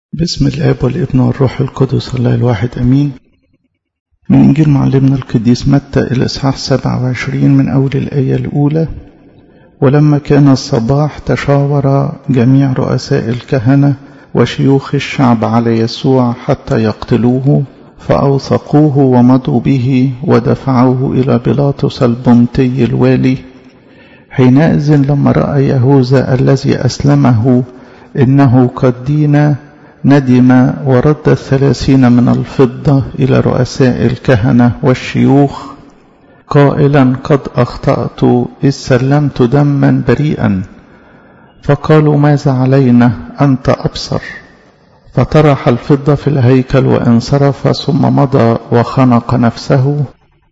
بسم الآب والابن والروح القدس الله الواحد أمين من إنجيل معلمنا القديس متى الإصحاح 27 من أول الآية الأولى ولما كان الصباح تشاور جميع رؤساء الكهنة وشيوخ الشعب على يسوع حتى يقتلوه فأوثقوه ومضوا به ودفعوه إلى بيلاطس البنطي الوالي حينئذ لما رأى يهوذا الذي أسلمه إنه قد دين ندم ورد الثلاثين من الفضة إلى رؤساء الكهنة والشيوخ قائلا قد أخطأت إذ سلمت دما بريئا فقالوا ماذا علينا أنت أبصر فطرح الفضة في الهيكل وانصرف ثم مضى وخنق نفسه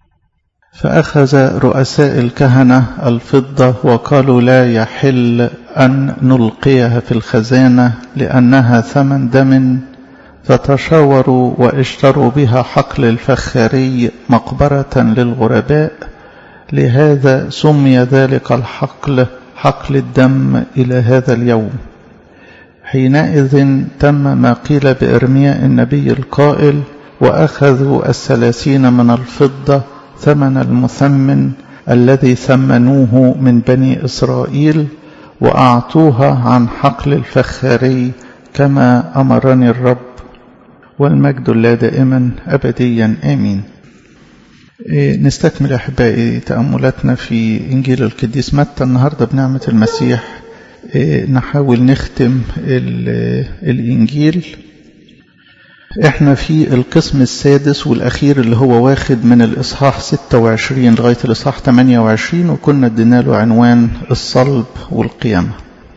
فأخذ رؤساء الكهنة الفضة وقالوا لا يحل أن نلقيها في الخزانة لأنها ثمن دم فتشاوروا واشتروا بها حقل الفخاري مقبرة للغرباء لهذا سمي ذلك الحقل حقل الدم إلى هذا اليوم حينئذ تم ما قيل بإرمياء النبي القائل وأخذوا الثلاثين من الفضة ثمن المثمن الذي ثمنوه من بني إسرائيل وأعطوها عن حقل الفخاري كما أمرني الرب والمجد لا دائما أبديا آمين نستكمل أحبائي تأملاتنا في إنجيل القديس متى النهاردة بنعمة المسيح نحاول نختم الإنجيل احنا في القسم السادس والأخير اللي هو واخد من الإصحاح 26 لغاية الإصحاح 28 وكنا ادينا له عنوان الصلب والقيامة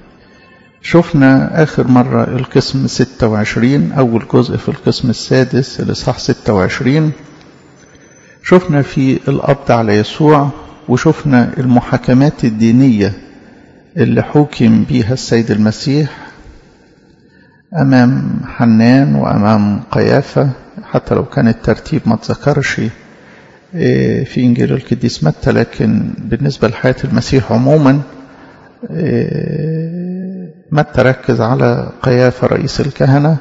شفنا آخر مرة القسم 26 أول جزء في القسم السادس الإصحاح 26 شفنا في القبض على يسوع وشفنا المحاكمات الدينية اللي حكم بيها السيد المسيح أمام حنان وأمام قيافة حتى لو كان الترتيب ما تذكرش في إنجيل القديس متى لكن بالنسبة لحياة المسيح عموما متى ركز على قيافة رئيس الكهنة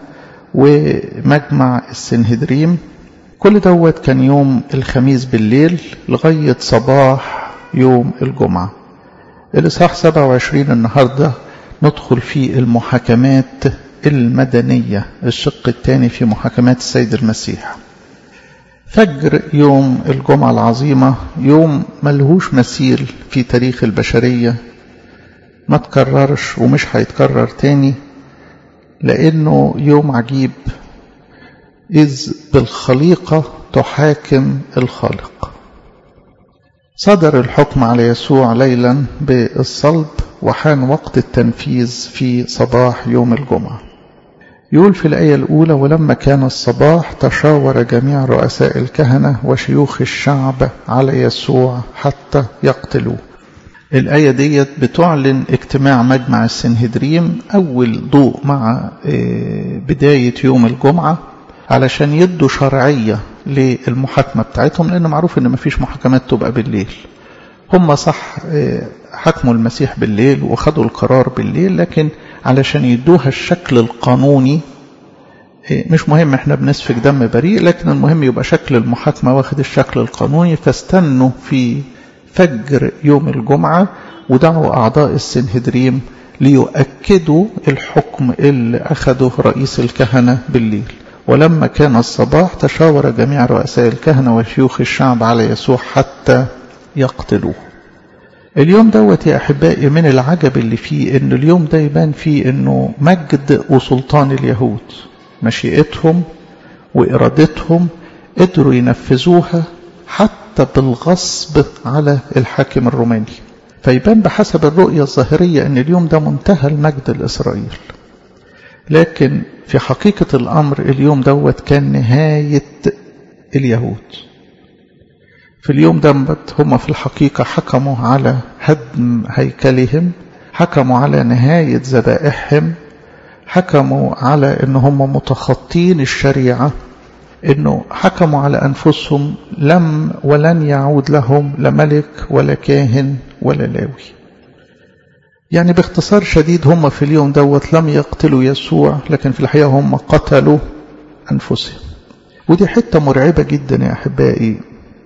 ومجمع السنهدريم كل دوت كان يوم الخميس بالليل لغاية صباح يوم الجمعة الإصحاح 27 النهاردة ندخل في المحاكمات المدنية الشق الثاني في محاكمات السيد المسيح فجر يوم الجمعة العظيمة يوم ملهوش مثيل في تاريخ البشرية ما تكررش ومش هيتكرر تاني لأنه يوم عجيب إذ بالخليقة تحاكم الخالق صدر الحكم على يسوع ليلا بالصلب وحان وقت التنفيذ في صباح يوم الجمعة يقول في الآية الأولى ولما كان الصباح تشاور جميع رؤساء الكهنة وشيوخ الشعب على يسوع حتى يقتلوه الآية ديت بتعلن اجتماع مجمع السنهدريم أول ضوء مع بداية يوم الجمعة علشان يدوا شرعية للمحاكمة بتاعتهم لأن معروف أن مفيش محاكمات تبقى بالليل هم صح حكموا المسيح بالليل وخدوا القرار بالليل لكن علشان يدوها الشكل القانوني مش مهم احنا بنسفك دم بريء لكن المهم يبقى شكل المحاكمة واخد الشكل القانوني فاستنوا في فجر يوم الجمعة ودعوا أعضاء السنهدريم ليؤكدوا الحكم اللي أخده رئيس الكهنة بالليل ولما كان الصباح تشاور جميع رؤساء الكهنة وشيوخ الشعب على يسوع حتى يقتلوه اليوم دوت يا أحبائي من العجب اللي فيه إن اليوم ده يبان فيه إنه مجد وسلطان اليهود مشيئتهم وإرادتهم قدروا ينفذوها حتى بالغصب على الحاكم الروماني فيبان بحسب الرؤية الظاهرية إن اليوم ده منتهى المجد لإسرائيل لكن في حقيقة الأمر اليوم دوت كان نهاية اليهود في اليوم دوت هم في الحقيقة حكموا على هدم هيكلهم حكموا على نهاية ذبائحهم حكموا على ان هم متخطين الشريعة انه حكموا على انفسهم لم ولن يعود لهم لا ملك ولا كاهن ولا لاوي يعني باختصار شديد هم في اليوم دوت لم يقتلوا يسوع لكن في الحقيقة هم قتلوا أنفسهم ودي حتة مرعبة جدا يا أحبائي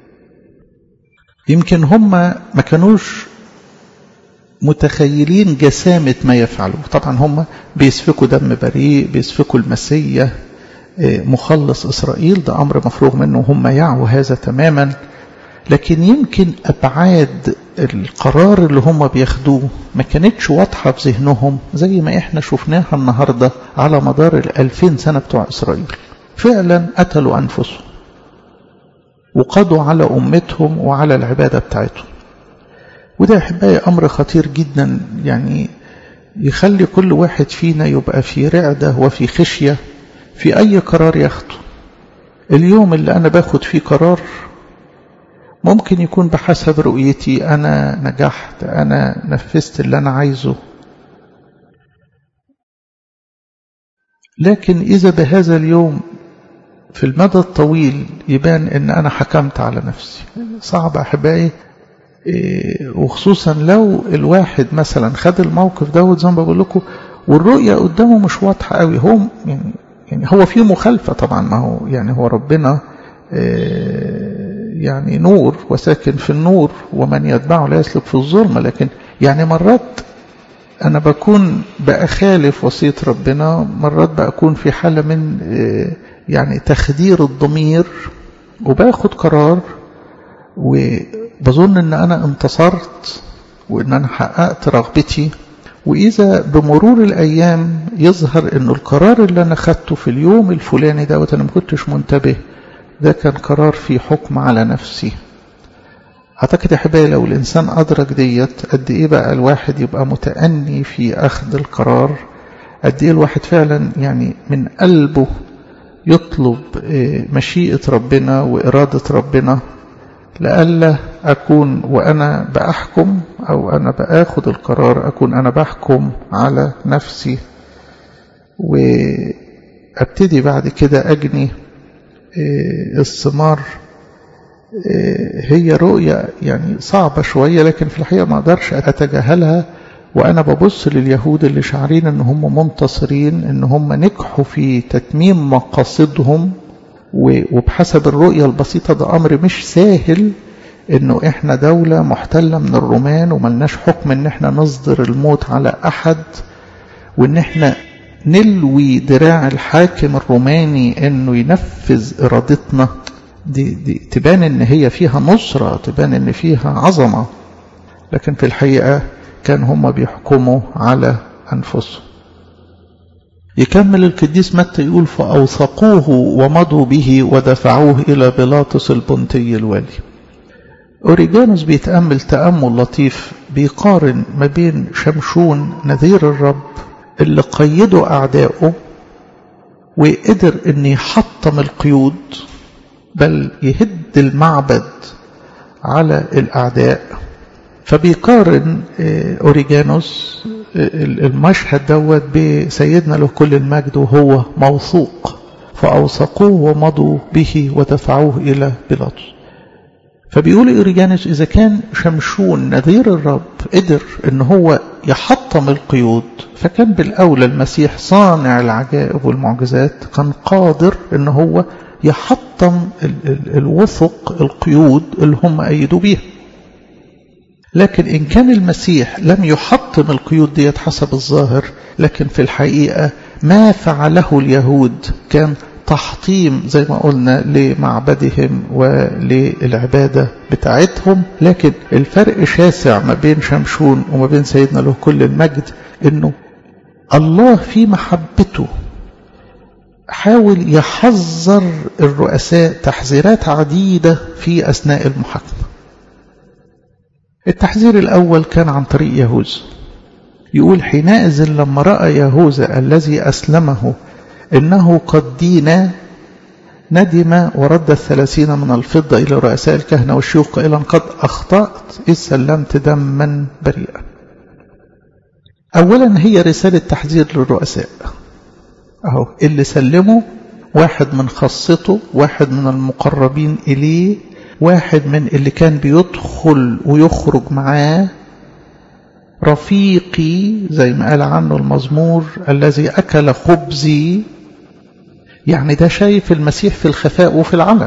يمكن هم ما كانوش متخيلين جسامة ما يفعلوا طبعا هم بيسفكوا دم بريء بيسفكوا المسية مخلص إسرائيل ده أمر مفروغ منه هم يعوا هذا تماما لكن يمكن أبعاد القرار اللي هم بياخدوه ما كانتش واضحة في ذهنهم زي ما احنا شفناها النهاردة على مدار الألفين سنة بتوع إسرائيل فعلا قتلوا أنفسهم وقضوا على أمتهم وعلى العبادة بتاعتهم وده أحبائي أمر خطير جدا يعني يخلي كل واحد فينا يبقى في رعدة وفي خشية في أي قرار ياخده اليوم اللي أنا باخد فيه قرار ممكن يكون بحسب رؤيتي أنا نجحت أنا نفذت اللي أنا عايزه لكن إذا بهذا اليوم في المدى الطويل يبان أن أنا حكمت على نفسي صعب أحبائي وخصوصا لو الواحد مثلا خد الموقف دوت زي ما بقول لكم والرؤية قدامه مش واضحة قوي هو يعني, يعني هو في مخالفة طبعا ما هو يعني هو ربنا يعني نور وساكن في النور ومن يتبعه لا يسلك في الظلمة لكن يعني مرات أنا بكون بأخالف وصية ربنا مرات بكون في حالة من يعني تخدير الضمير وباخد قرار وبظن ان انا انتصرت وان انا حققت رغبتي واذا بمرور الايام يظهر ان القرار اللي انا خدته في اليوم الفلاني دوت انا ما كنتش منتبه ده كان قرار في حكم على نفسي اعتقد يا حبايبي لو الانسان ادرك ديت قد ايه بقى الواحد يبقى متأني في اخذ القرار قد ايه الواحد فعلا يعني من قلبه يطلب مشيئة ربنا وإرادة ربنا لألا أكون وأنا بأحكم أو أنا بأخذ القرار أكون أنا بحكم على نفسي وأبتدي بعد كده أجني الثمار هي رؤية يعني صعبة شوية لكن في الحقيقة ما أقدرش أتجاهلها وأنا ببص لليهود اللي شعرين إن هم منتصرين إن هم نجحوا في تتميم مقاصدهم وبحسب الرؤية البسيطة ده أمر مش سهل إنه إحنا دولة محتلة من الرومان وملناش حكم إن إحنا نصدر الموت على أحد وإن إحنا نلوي دراع الحاكم الروماني إنه ينفذ إرادتنا دي, دي تبان إن هي فيها نصرة تبان إن فيها عظمة لكن في الحقيقة كان هم بيحكموا على أنفسهم يكمل القديس متى يقول فأوثقوه ومضوا به ودفعوه إلى بيلاطس البنطي الوالي أوريجانوس بيتأمل تأمل لطيف بيقارن ما بين شمشون نذير الرب اللي قيده أعدائه وقدر أن يحطم القيود بل يهد المعبد على الأعداء فبيقارن أوريجانوس المشهد دوت بسيدنا له كل المجد وهو موثوق فأوثقوه ومضوا به ودفعوه إلى بيلاطس فبيقول أوريجانوس إذا كان شمشون نذير الرب قدر إن هو يحطم القيود فكان بالأولى المسيح صانع العجائب والمعجزات كان قادر إن هو يحطم الوثق القيود اللي هم أيدوا بيها لكن إن كان المسيح لم يحطم القيود ديت حسب الظاهر لكن في الحقيقة ما فعله اليهود كان تحطيم زي ما قلنا لمعبدهم وللعبادة بتاعتهم لكن الفرق شاسع ما بين شمشون وما بين سيدنا له كل المجد انه الله في محبته حاول يحذر الرؤساء تحذيرات عديدة في أثناء المحاكمة التحذير الأول كان عن طريق يهوذا يقول حينئذ لما رأى يهوذا الذي أسلمه إنه قد دين ندم ورد الثلاثين من الفضة إلى رؤساء الكهنة والشيوخ قائلا قد أخطأت إذ سلمت دما بريئا أولا هي رسالة تحذير للرؤساء أهو اللي سلمه واحد من خاصته واحد من المقربين إليه واحد من اللي كان بيدخل ويخرج معاه رفيقي زي ما قال عنه المزمور الذي أكل خبزي يعني ده شايف المسيح في الخفاء وفي العلن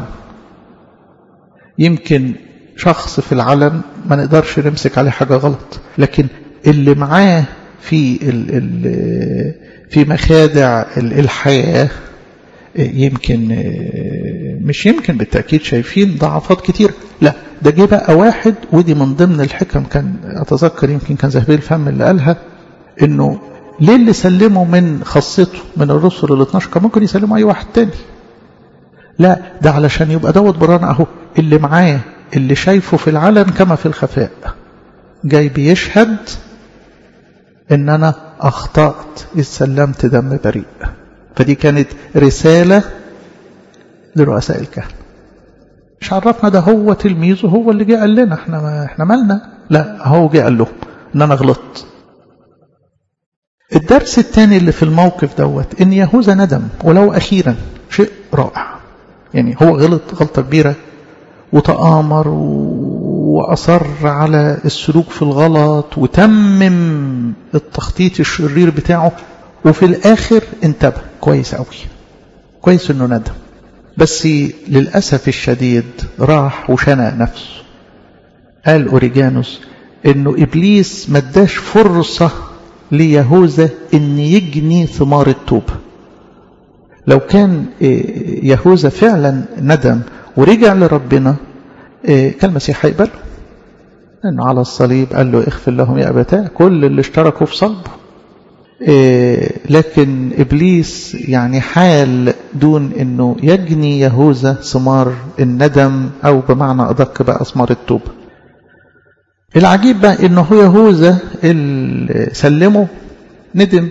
يمكن شخص في العلن ما نقدرش نمسك عليه حاجة غلط لكن اللي معاه في ال ال في مخادع الحياة يمكن مش يمكن بالتأكيد شايفين ضعفات كتير لا ده جه بقى واحد ودي من ضمن الحكم كان أتذكر يمكن كان زهبيل الفم اللي قالها إنه ليه اللي سلموا من خاصته من الرسل ال 12 كان ممكن يسلموا أي واحد تاني لا ده علشان يبقى دوت بران أهو اللي معاه اللي شايفه في العلن كما في الخفاء جاي بيشهد ان انا اخطأت اذ سلمت دم بريء فدي كانت رسالة لرؤساء الكهنة مش عرفنا ده هو تلميذه هو اللي جه قال لنا احنا ما احنا مالنا لا هو جه قال لهم ان انا غلطت الدرس الثاني اللي في الموقف دوت ان يهوذا ندم ولو اخيرا شيء رائع يعني هو غلط غلطه كبيره وتآمر وأصر على السلوك في الغلط وتمم التخطيط الشرير بتاعه وفي الآخر انتبه كويس قوي كويس انه ندم بس للأسف الشديد راح وشنق نفسه قال أوريجانوس انه إبليس ما اداش فرصة ليهوذا ان يجني ثمار التوبة لو كان يهوذا فعلا ندم ورجع لربنا كان المسيح هيقبله لأنه على الصليب قال له اغفر لهم يا أبتاه كل اللي اشتركوا في صلبه لكن إبليس يعني حال دون أنه يجني يهوذا ثمار الندم أو بمعنى أدق بقى أثمار التوبة العجيب بقى أنه يهوذا اللي سلمه ندم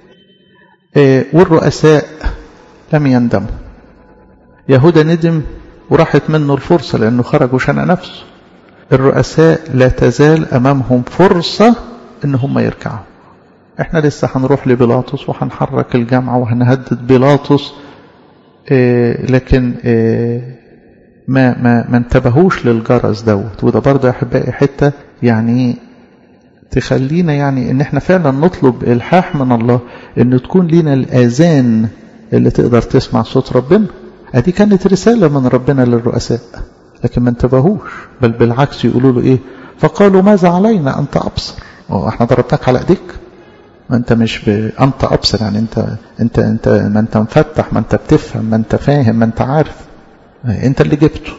والرؤساء لم يندموا يهوذا ندم وراحت منه الفرصة لأنه خرج وشنق نفسه الرؤساء لا تزال أمامهم فرصة إن هم يركعوا احنا لسه هنروح لبيلاطس وهنحرك الجامعة وهنهدد بيلاطس اه لكن اه ما ما ما انتبهوش للجرس دوت وده برضه يا احبائي حته يعني تخلينا يعني ان احنا فعلا نطلب الحاح من الله ان تكون لنا الاذان اللي تقدر تسمع صوت ربنا ادي كانت رسالة من ربنا للرؤساء لكن ما انتبهوش بل بالعكس يقولوا له ايه فقالوا ماذا علينا انت ابصر احنا ضربناك على ايديك ما انت مش ب... انت ابصر يعني انت انت انت ما انت مفتح ما انت بتفهم ما انت فاهم ما انت عارف انت اللي جبته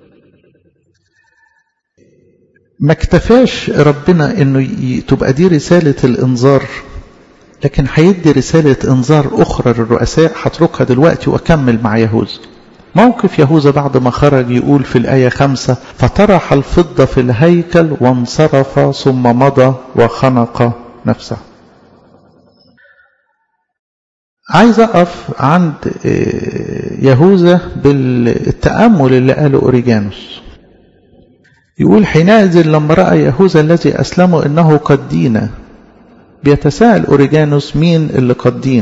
ما اكتفاش ربنا انه ي... تبقى دي رسالة الانذار لكن هيدي رسالة انذار أخرى للرؤساء هتركها دلوقتي وأكمل مع يهوذا موقف يهوذا بعد ما خرج يقول في الآية خمسة فطرح الفضة في الهيكل وانصرف ثم مضى وخنق نفسه عايز أقف عند يهوذا بالتأمل اللي قاله أوريجانوس يقول حينئذ لما رأى يهوذا الذي أسلمه إنه قد دين بيتساءل أوريجانوس مين اللي قد دين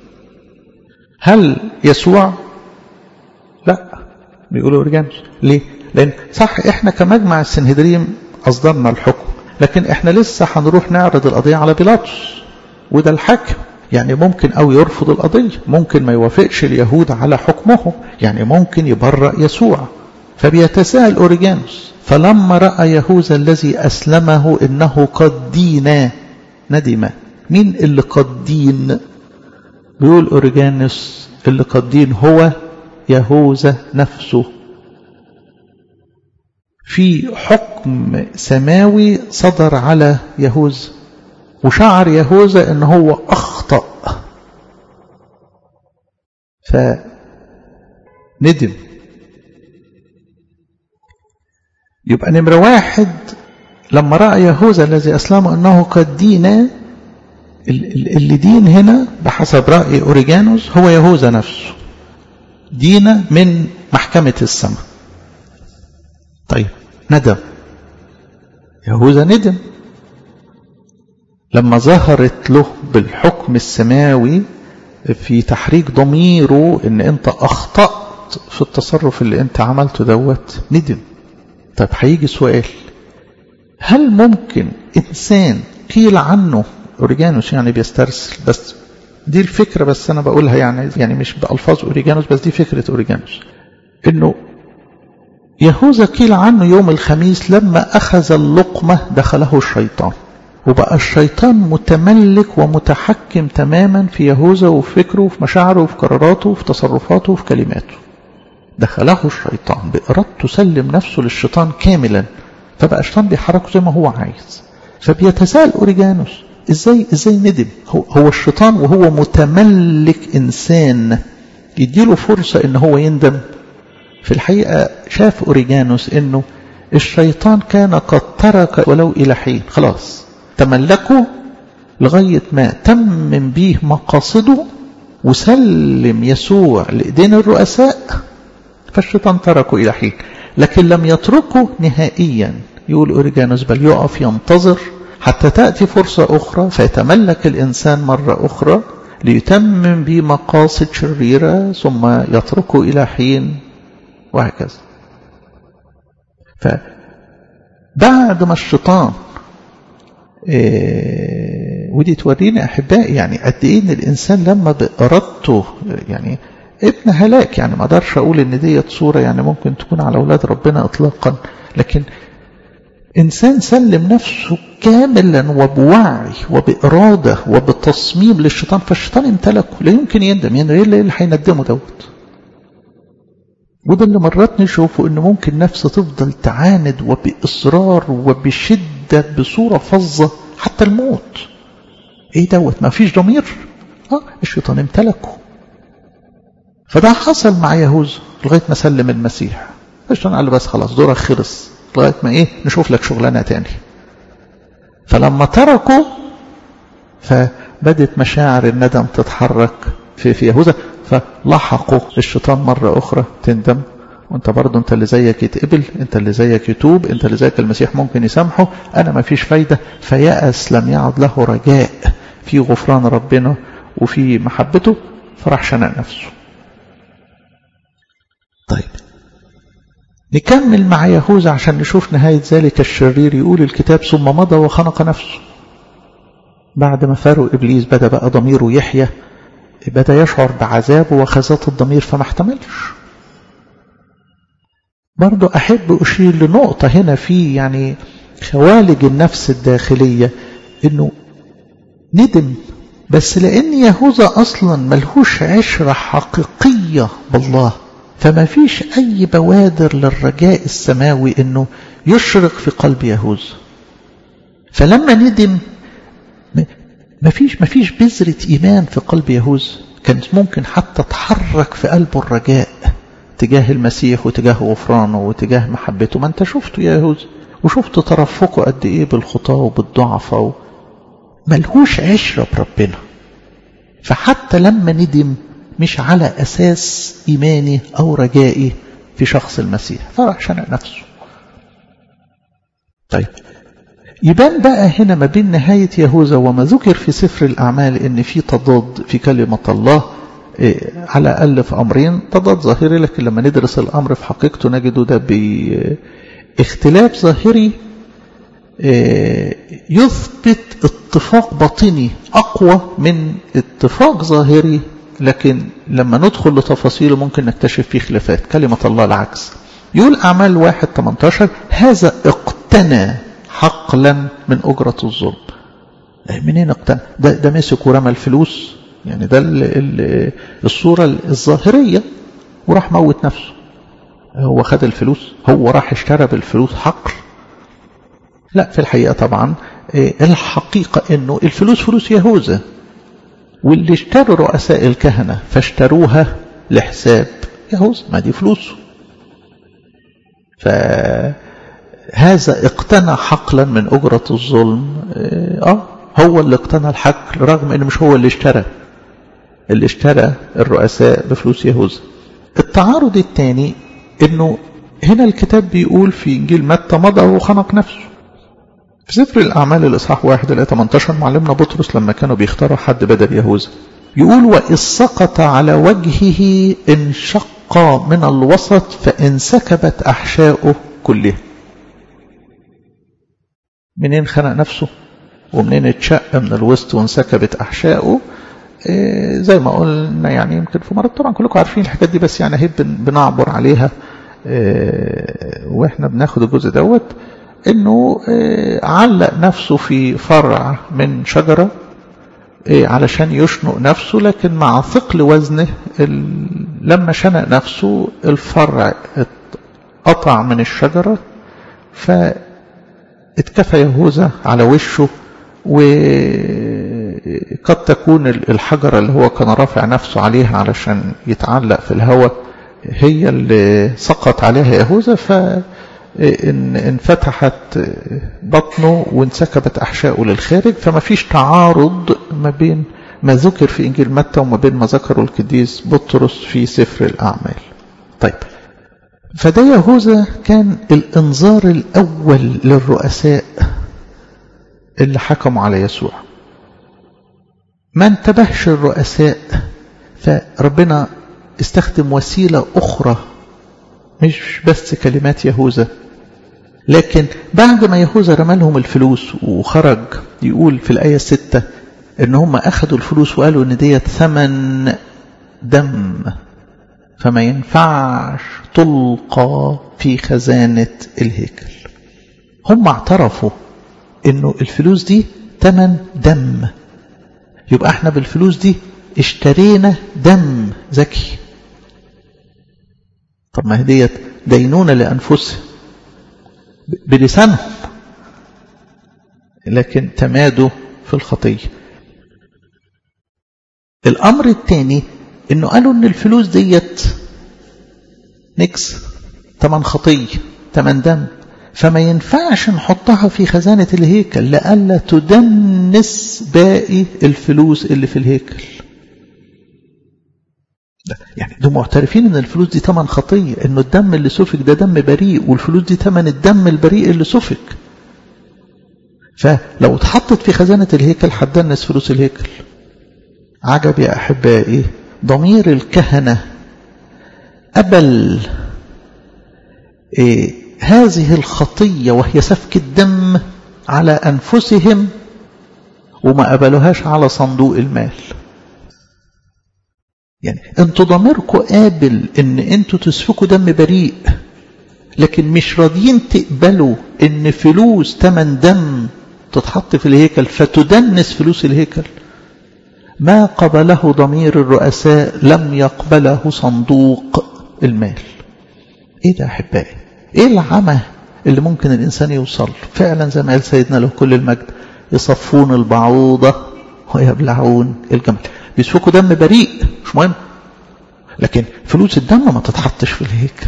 هل يسوع لا بيقول أوريجانوس ليه لأن صح إحنا كمجمع السنهدريم أصدرنا الحكم لكن إحنا لسه هنروح نعرض القضية على بيلاطس وده الحاكم يعني ممكن أو يرفض القضية ممكن ما يوافقش اليهود على حكمهم يعني ممكن يبرأ يسوع فبيتساءل أوريجانوس فلما رأى يهوذا الذي أسلمه إنه قد دين ندم مين اللي قد دين بيقول أوريجانوس اللي قد دين هو يهوذا نفسه في حكم سماوي صدر على يهوذا وشعر يهوذا ان هو اخطأ فندم يبقى نمرة واحد لما رأى يهوذا الذي أسلمه أنه قد دين اللي دين هنا بحسب رأي أوريجانوس هو يهوذا نفسه دين من محكمة السماء طيب ندم يهوذا ندم لما ظهرت له بالحكم السماوي في تحريك ضميره ان انت اخطأت في التصرف اللي انت عملته دوت ندم طيب هيجي سؤال هل ممكن انسان قيل عنه اوريجانوس يعني بيسترسل بس دي الفكرة بس أنا بقولها يعني يعني مش بألفاظ أوريجانوس بس دي فكرة أوريجانوس إنه يهوذا قيل عنه يوم الخميس لما أخذ اللقمة دخله الشيطان وبقى الشيطان متملك ومتحكم تماما في يهوذا وفي فكره وفي مشاعره وفي قراراته وفي تصرفاته وفي كلماته دخله الشيطان بإرادته سلم نفسه للشيطان كاملا فبقى الشيطان بيحركه زي ما هو عايز فبيتساءل أوريجانوس ازاي ازاي ندم هو, هو الشيطان وهو متملك انسان يديله فرصة ان هو يندم في الحقيقة شاف أوريجانوس انه الشيطان كان قد ترك ولو الى حين خلاص تملكه لغاية ما تمم بيه مقاصده وسلم يسوع لإيدين الرؤساء فالشيطان تركه إلى حين لكن لم يتركه نهائيا يقول أوريجانوس بل يقف ينتظر حتى تأتي فرصة أخرى فيتملك الإنسان مرة أخرى ليتمم به مقاصد شريرة ثم يتركه إلى حين وهكذا فبعد ما الشيطان إيه ودي تورينا أحبائي يعني قد إيه إن الإنسان لما بإرادته يعني ابن هلاك يعني ما اقدرش أقول إن ديت صورة يعني ممكن تكون على أولاد ربنا إطلاقا لكن إنسان سلم نفسه كاملا وبوعي وبإرادة وبتصميم للشيطان فالشيطان امتلكه لا يمكن يندم يعني ايه اللي هيندمه دوت وده اللي مرات نشوفه ان ممكن نفس تفضل تعاند وبإصرار وبشدة بصورة فظة حتى الموت ايه دوت ما فيش ضمير اه الشيطان امتلكه فده حصل مع يهوذا لغاية ما سلم المسيح الشيطان قال له بس خلاص دورك خلص لغاية ما ايه نشوف لك شغلانة تاني فلما تركوا فبدت مشاعر الندم تتحرك في, في يهوذا فلحقوا الشيطان مرة أخرى تندم وانت برضه انت اللي زيك يتقبل انت اللي زيك يتوب انت اللي زيك المسيح ممكن يسامحه انا ما فيش فايدة فيأس لم يعد له رجاء في غفران ربنا وفي محبته فراح شنق نفسه طيب نكمل مع يهوذا عشان نشوف نهاية ذلك الشرير يقول الكتاب ثم مضى وخنق نفسه بعد ما فارق إبليس بدأ بقى ضميره يحيى بدأ يشعر بعذابه وخزات الضمير فما احتملش برضو أحب أشير لنقطة هنا في يعني خوالج النفس الداخلية إنه ندم بس لأن يهوذا أصلا ملهوش عشرة حقيقية بالله فما فيش أي بوادر للرجاء السماوي أنه يشرق في قلب يهوذا فلما ندم ما فيش ما فيش بذرة إيمان في قلب يهوذا كانت ممكن حتى تحرك في قلبه الرجاء تجاه المسيح وتجاه غفرانه وتجاه محبته ما انت شفته يا يهوذا وشفت ترفقه قد ايه بالخطاه وبالضعفة ملهوش عشرة بربنا فحتى لما ندم مش على أساس إيماني أو رجائي في شخص المسيح فراح شنق نفسه طيب يبان بقى هنا ما بين نهاية يهوذا وما ذكر في سفر الأعمال إن في تضاد في كلمة الله إيه على الأقل في أمرين تضاد ظاهري لكن لما ندرس الأمر في حقيقته نجده ده باختلاف ظاهري إيه يثبت اتفاق باطني أقوى من اتفاق ظاهري لكن لما ندخل لتفاصيله ممكن نكتشف فيه خلافات كلمة الله العكس يقول أعمال واحد 18 هذا اقتنى حقلا من أجرة الظلم منين اقتنى ده, ده مسك ورمى الفلوس يعني ده ال ال الصورة الظاهرية وراح موت نفسه هو خد الفلوس هو راح اشترى بالفلوس حقل لا في الحقيقة طبعا الحقيقة انه الفلوس فلوس يهوذا واللي اشتروا رؤساء الكهنة فاشتروها لحساب يهوذا ما دي فلوسه فهذا اقتنى حقلا من أجرة الظلم اه هو اللي اقتنى الحقل رغم انه مش هو اللي اشترى اللي اشترى الرؤساء بفلوس يهوذا التعارض الثاني انه هنا الكتاب بيقول في انجيل متى مضى وخنق نفسه في سفر الأعمال الإصحاح واحد الآية 18 معلمنا بطرس لما كانوا بيختاروا حد بدل يهوذا يقول وإذ سقط على وجهه انشق من الوسط فانسكبت أحشاؤه كلها منين خنق نفسه ومنين اتشق من الوسط وانسكبت أحشائه إيه زي ما قلنا يعني يمكن في مرات طبعا كلكم عارفين الحاجات دي بس يعني هي بنعبر عليها إيه واحنا بناخد الجزء دوت انه إيه علق نفسه في فرع من شجرة علشان يشنق نفسه لكن مع ثقل وزنه لما شنق نفسه الفرع قطع من الشجرة فاتكفى يهوذا على وشه وقد تكون الحجرة اللي هو كان رافع نفسه عليها علشان يتعلق في الهواء هي اللي سقط عليها يهوذا فانفتحت بطنه وانسكبت أحشائه للخارج فما فيش تعارض ما بين ما ذكر في إنجيل متى وما بين ما ذكره القديس بطرس في سفر الأعمال طيب فده يهوذا كان الانذار الأول للرؤساء اللي حكموا على يسوع ما انتبهش الرؤساء فربنا استخدم وسيلة أخرى مش بس كلمات يهوذا لكن بعد ما يهوذا رمى لهم الفلوس وخرج يقول في الآية الستة إن هم أخذوا الفلوس وقالوا إن ديت ثمن دم فما ينفعش تلقى في خزانة الهيكل هم اعترفوا إنه الفلوس دي ثمن دم يبقى احنا بالفلوس دي اشترينا دم زكي طب ما هديت دينونة لأنفسهم بلسانهم لكن تمادوا في الخطية الأمر الثاني إنه قالوا إن الفلوس ديت نكس تمن خطية تمن دم فما ينفعش نحطها في خزانة الهيكل لألا تدنس باقي الفلوس اللي في الهيكل يعني دول معترفين ان الفلوس دي تمن خطية انه الدم اللي سفك ده دم بريء والفلوس دي تمن الدم البريء اللي سفك فلو اتحطت في خزانة الهيكل هتدنس فلوس الهيكل عجب يا أحبائي ضمير الكهنة أبل إيه هذه الخطية وهي سفك الدم على أنفسهم وما قبلوهاش على صندوق المال يعني انتوا ضميركم قابل ان انتوا تسفكوا دم بريء لكن مش راضيين تقبلوا ان فلوس تمن دم تتحط في الهيكل فتدنس فلوس الهيكل ما قبله ضمير الرؤساء لم يقبله صندوق المال ايه ده احبائي ايه العمى اللي ممكن الانسان يوصل فعلا زي ما قال سيدنا له كل المجد يصفون البعوضة ويبلعون الجمل بيسفكوا دم بريء مش مهم لكن فلوس الدم ما تتحطش في الهيكل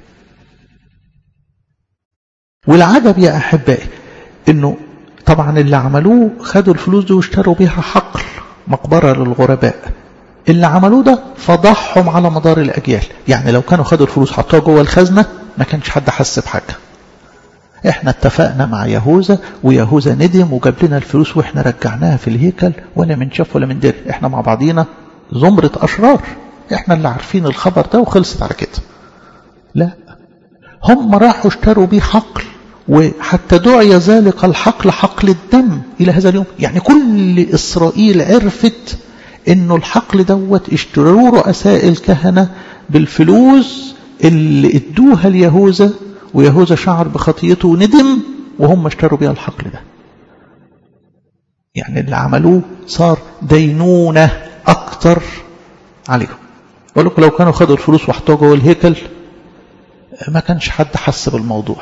والعجب يا أحبائي انه طبعا اللي عملوه خدوا الفلوس دي واشتروا بيها حقل مقبرة للغرباء اللي عملوه ده فضحهم على مدار الأجيال يعني لو كانوا خدوا الفلوس حطوها جوه الخزنة ما كانش حد حس بحاجة احنا اتفقنا مع يهوذا ويهوذا ندم وجاب لنا الفلوس واحنا رجعناها في الهيكل ولا من شاف ولا من دير احنا مع بعضينا زمرة أشرار احنا اللي عارفين الخبر ده وخلصت على كده لا هم راحوا اشتروا بيه حقل وحتى دعي ذلك الحقل حقل الدم إلى هذا اليوم يعني كل إسرائيل عرفت انه الحقل دوت اشتروه رؤساء الكهنة بالفلوس اللي ادوها ليهوذا ويهوذا شعر بخطيته وندم وهم اشتروا بيها الحقل ده يعني اللي عملوه صار دينونة أكتر عليهم أقول لكم لو كانوا خدوا الفلوس وحطوها جوه الهيكل ما كانش حد حس بالموضوع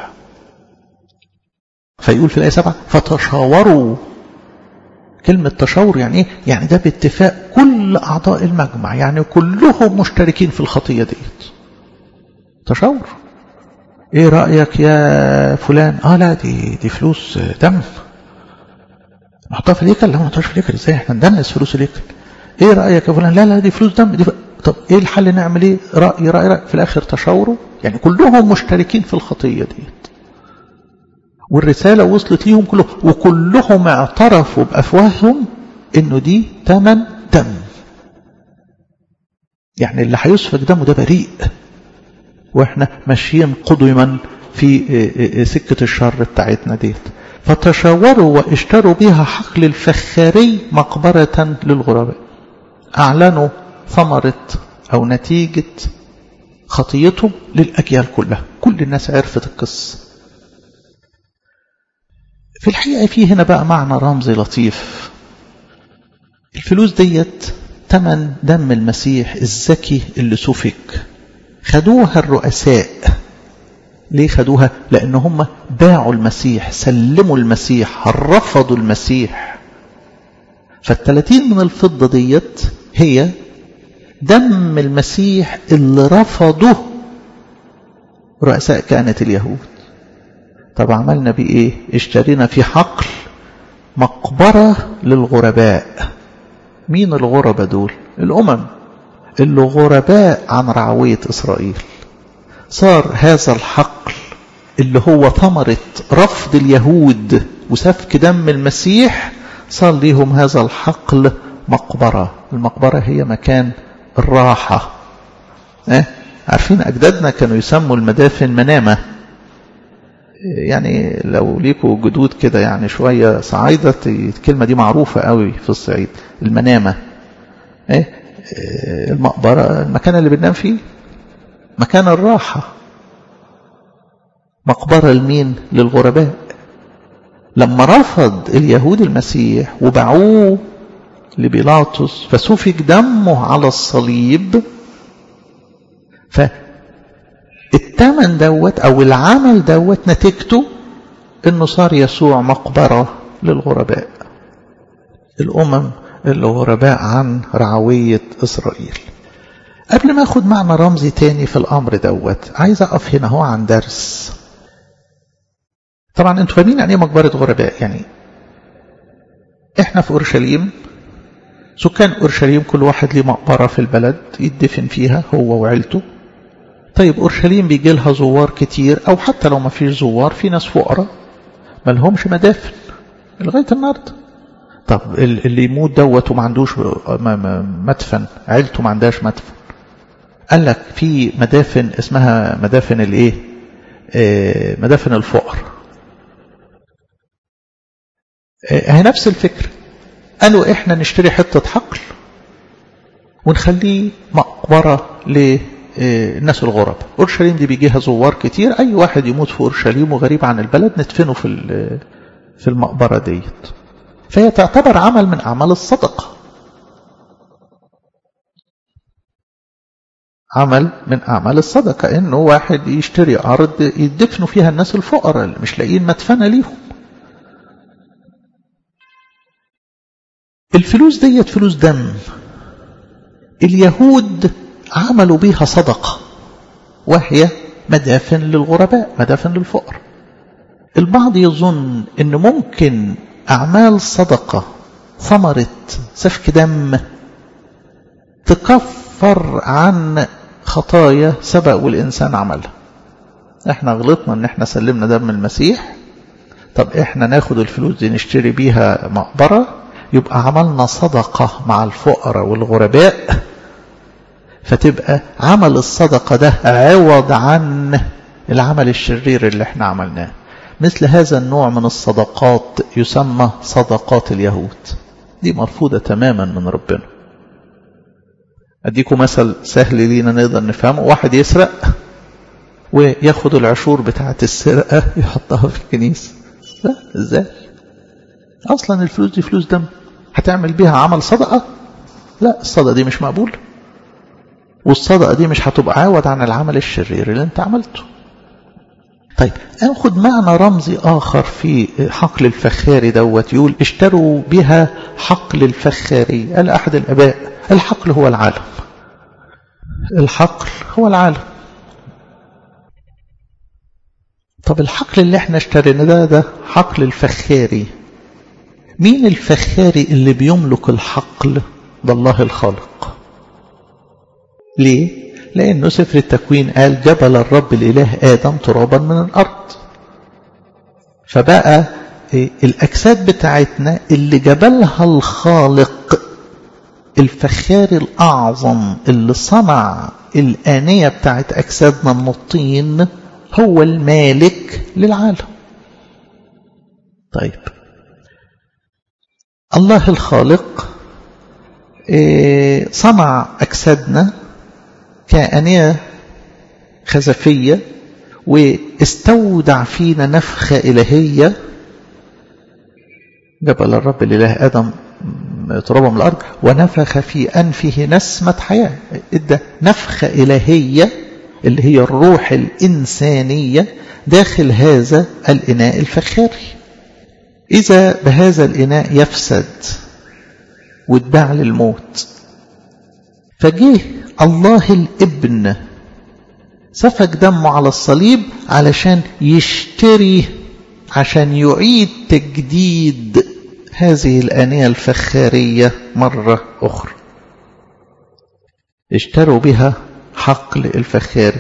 فيقول في الآية سبعة فتشاوروا كلمة تشاور يعني ايه؟ يعني ده باتفاق كل أعضاء المجمع يعني كلهم مشتركين في الخطية ديت تشاور ايه رأيك يا فلان اه لا دي دي فلوس دم نحطها في الهيكل لا ما نحطهاش في الهيكل ازاي احنا ندنس فلوس الهيكل ايه رأيك يا فلان لا لا دي فلوس دم دي ف... طب ايه الحل نعمل ايه رأي رأي رأي في الاخر تشاوروا يعني كلهم مشتركين في الخطية ديت والرسالة وصلت ليهم كلهم وكلهم اعترفوا بأفواههم انه دي تمن دم يعني اللي هيسفك دمه ده بريء واحنا ماشيين قدما في سكة الشر بتاعتنا ديت فتشاوروا واشتروا بها حقل الفخاري مقبرة للغرباء أعلنوا ثمرة أو نتيجة خطيتهم للأجيال كلها كل الناس عرفت القصة في الحقيقة في هنا بقى معنى رمزي لطيف الفلوس ديت تمن دم المسيح الزكي اللي سفك خدوها الرؤساء ليه خدوها لأن هم باعوا المسيح سلموا المسيح رفضوا المسيح فالتلاتين من الفضة ديت هي دم المسيح اللي رفضه رؤساء كانت اليهود طب عملنا بيه ايه اشترينا في حقل مقبرة للغرباء مين الغرباء دول الأمم اللي غرباء عن رعوية إسرائيل صار هذا الحقل اللي هو ثمرة رفض اليهود وسفك دم المسيح صار ليهم هذا الحقل مقبرة المقبرة هي مكان الراحة اه؟ عارفين أجدادنا كانوا يسموا المدافن منامة يعني لو ليكوا جدود كده يعني شوية صعايدة الكلمة دي معروفة قوي في الصعيد المنامة ايه المقبرة المكان اللي بننام فيه مكان الراحة مقبرة لمين للغرباء لما رفض اليهود المسيح وباعوه لبيلاطس فسفك دمه على الصليب فالتمن دوت او العمل دوت نتيجته انه صار يسوع مقبرة للغرباء الامم اللي غرباء عن رعوية اسرائيل قبل ما اخد معنى رمزي تاني في الامر دوت عايز اقف هنا هو عن درس طبعا انتوا فاهمين يعني ايه مقبرة غرباء يعني احنا في اورشليم سكان اورشليم كل واحد ليه مقبرة في البلد يدفن فيها هو وعيلته طيب اورشليم بيجي لها زوار كتير او حتى لو ما فيش زوار في ناس فقراء ما لهمش مدافن لغايه النهارده طب اللي يموت دوت وما عندوش مدفن عيلته ما عندهاش مدفن قال لك في مدافن اسمها مدافن الايه آه مدافن الفقر هي نفس الفكره قالوا احنا نشتري حته حقل ونخليه مقبره للناس الغرب اورشليم دي بيجيها زوار كتير اي واحد يموت في اورشليم وغريب عن البلد ندفنه في في المقبره ديت فهي تعتبر عمل من اعمال الصدقه عمل من أعمال الصدقة إنه واحد يشتري أرض يدفنوا فيها الناس الفقراء اللي مش لاقيين مدفنة ليهم الفلوس ديت فلوس دم اليهود عملوا بيها صدقة وهي مدافن للغرباء مدافن للفقر البعض يظن ان ممكن اعمال صدقة ثمرة سفك دم تكفر عن خطايا سبق والإنسان عملها احنا غلطنا ان احنا سلمنا دم المسيح طب احنا ناخد الفلوس دي نشتري بيها مقبرة يبقى عملنا صدقة مع الفقراء والغرباء فتبقى عمل الصدقة ده عوض عن العمل الشرير اللي احنا عملناه مثل هذا النوع من الصدقات يسمى صدقات اليهود دي مرفوضة تماما من ربنا أديكم مثل سهل لينا نقدر نفهمه واحد يسرق وياخد العشور بتاعة السرقة يحطها في الكنيسة لا ازاي أصلا الفلوس دي فلوس دم هتعمل بيها عمل صدقة لا الصدقة دي مش مقبولة والصدقة دي مش هتبقى عوض عن العمل الشرير اللي انت عملته طيب اخد معنى رمزي اخر في حقل الفخاري دوت يقول اشتروا بها حقل الفخاري قال احد الاباء الحقل هو العالم الحقل هو العالم طب الحقل اللي احنا اشترينا ده ده حقل الفخاري مين الفخاري اللي بيملك الحقل ده الله الخالق ليه لأنه سفر التكوين قال جبل الرب الإله آدم ترابا من الأرض فبقى الأجساد بتاعتنا اللي جبلها الخالق الفخار الأعظم اللي صنع الآنية بتاعت أجسادنا من الطين هو المالك للعالم طيب الله الخالق صنع أجسادنا كأنية خزفية واستودع فينا نفخة إلهية جبل الرب الإله آدم ترابا من الأرض ونفخ في أنفه نسمة حياة إدى نفخة إلهية اللي هي الروح الإنسانية داخل هذا الإناء الفخاري إذا بهذا الإناء يفسد واتباع للموت فجه الله الابن سفك دمه على الصليب علشان يشتري عشان يعيد تجديد هذه الآنية الفخارية مرة أخرى اشتروا بها حقل الفخاري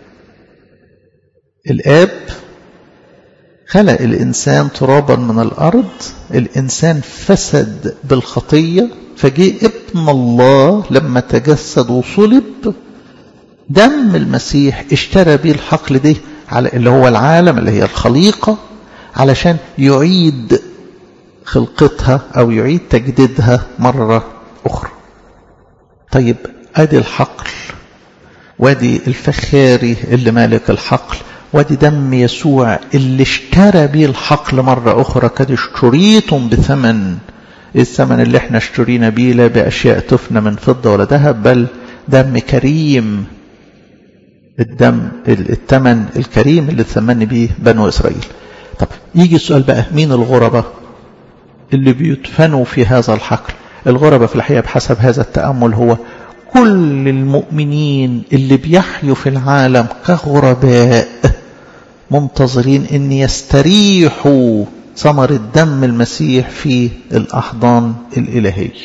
الآب خلق الإنسان ترابا من الأرض الإنسان فسد بالخطية فجاء ابن الله لما تجسد وصلب دم المسيح اشترى بيه الحقل ده على اللي هو العالم اللي هي الخليقة علشان يعيد خلقتها أو يعيد تجديدها مرة أخرى طيب أدي الحقل وادي الفخاري اللي مالك الحقل وادي دم يسوع اللي اشترى بيه الحقل مرة أخرى قد اشتريتم بثمن الثمن اللي احنا اشترينا بيه لا بأشياء تفنى من فضة ولا ذهب بل دم كريم الدم الثمن الكريم اللي ثمن بيه بنو إسرائيل طب يجي السؤال بقى مين الغربة اللي بيدفنوا في هذا الحقل الغربة في الحقيقة بحسب هذا التأمل هو كل المؤمنين اللي بيحيوا في العالم كغرباء منتظرين ان يستريحوا ثمر الدم المسيح في الأحضان الإلهية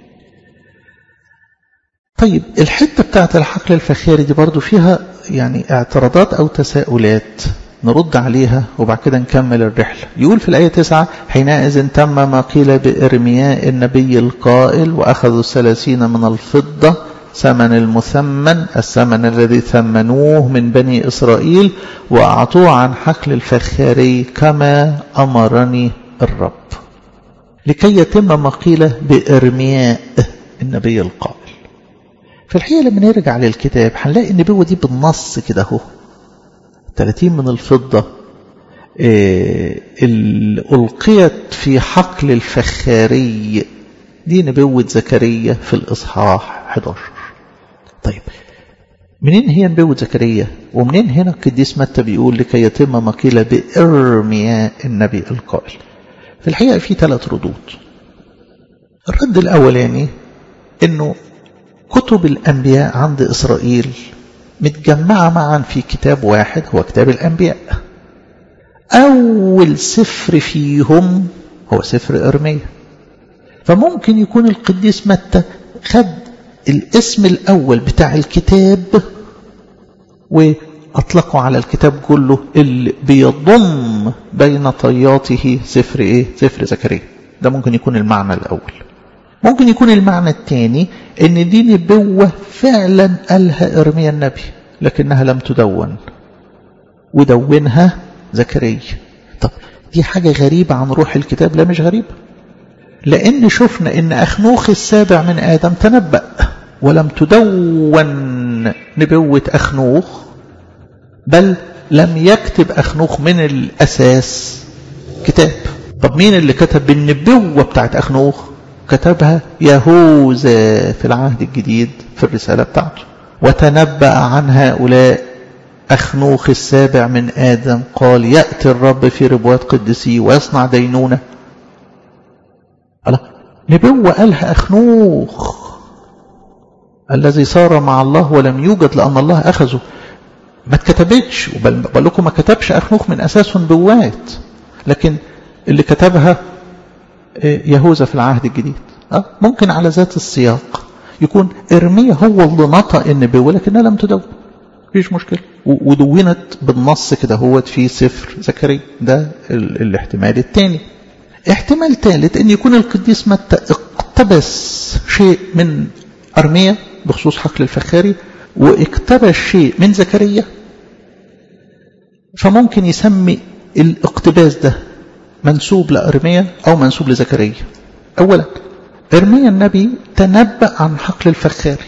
طيب الحتة بتاعت الحقل الفخاري دي برضو فيها يعني اعتراضات أو تساؤلات نرد عليها وبعد كده نكمل الرحلة يقول في الآية 9 حينئذ تم ما قيل بإرمياء النبي القائل وأخذوا الثلاثين من الفضة ثمن المثمن الثمن الذي ثمنوه من بني إسرائيل وأعطوه عن حقل الفخاري كما أمرني الرب لكي يتم ما قيل بإرمياء النبي القائل في الحقيقة لما نرجع للكتاب هنلاقي النبوة دي بالنص كده اهو 30 من الفضة اللي ألقيت في حقل الفخاري دي نبوة زكريا في الإصحاح 11 طيب منين هي نبوة زكريا ومنين هنا القديس متى بيقول لكي يتم ما قيل بإرمياء النبي القائل في الحقيقة في ثلاث ردود الرد الأولاني إنه كتب الأنبياء عند إسرائيل متجمعة معا في كتاب واحد هو كتاب الأنبياء أول سفر فيهم هو سفر إرميا فممكن يكون القديس متى خد الاسم الأول بتاع الكتاب وأطلقوا على الكتاب كله اللي بيضم بين طياته سفر إيه؟ سفر زكريا ده ممكن يكون المعنى الأول ممكن يكون المعنى الثاني ان دي نبوة فعلا قالها ارميا النبي لكنها لم تدون ودونها زكريا طب دي حاجة غريبة عن روح الكتاب لا مش غريبة لأن شفنا إن أخنوخ السابع من آدم تنبأ ولم تدون نبوة أخنوخ بل لم يكتب أخنوخ من الأساس كتاب طب مين اللي كتب النبوة بتاعت أخنوخ كتبها يهوذا في العهد الجديد في الرسالة بتاعته وتنبأ عن هؤلاء أخنوخ السابع من آدم قال يأتي الرب في ربوات قدسي ويصنع دينونة نبوة قالها أخنوخ الذي صار مع الله ولم يوجد لأن الله أخذه ما اتكتبتش بل لكم ما كتبش أخنوخ من أساس نبوات لكن اللي كتبها يهوذا في العهد الجديد أه؟ ممكن على ذات السياق يكون إرميا هو اللي نطق النبوة لكنها لم تدون مفيش مشكلة ودونت بالنص كده هو في سفر زكريا ده الاحتمال الثاني احتمال ثالث ان يكون القديس متى اقتبس شيء من أرميا بخصوص حقل الفخاري واقتبس شيء من زكريا فممكن يسمي الاقتباس ده منسوب لأرميا أو منسوب لزكريا أولا إرميا النبي تنبأ عن حقل الفخاري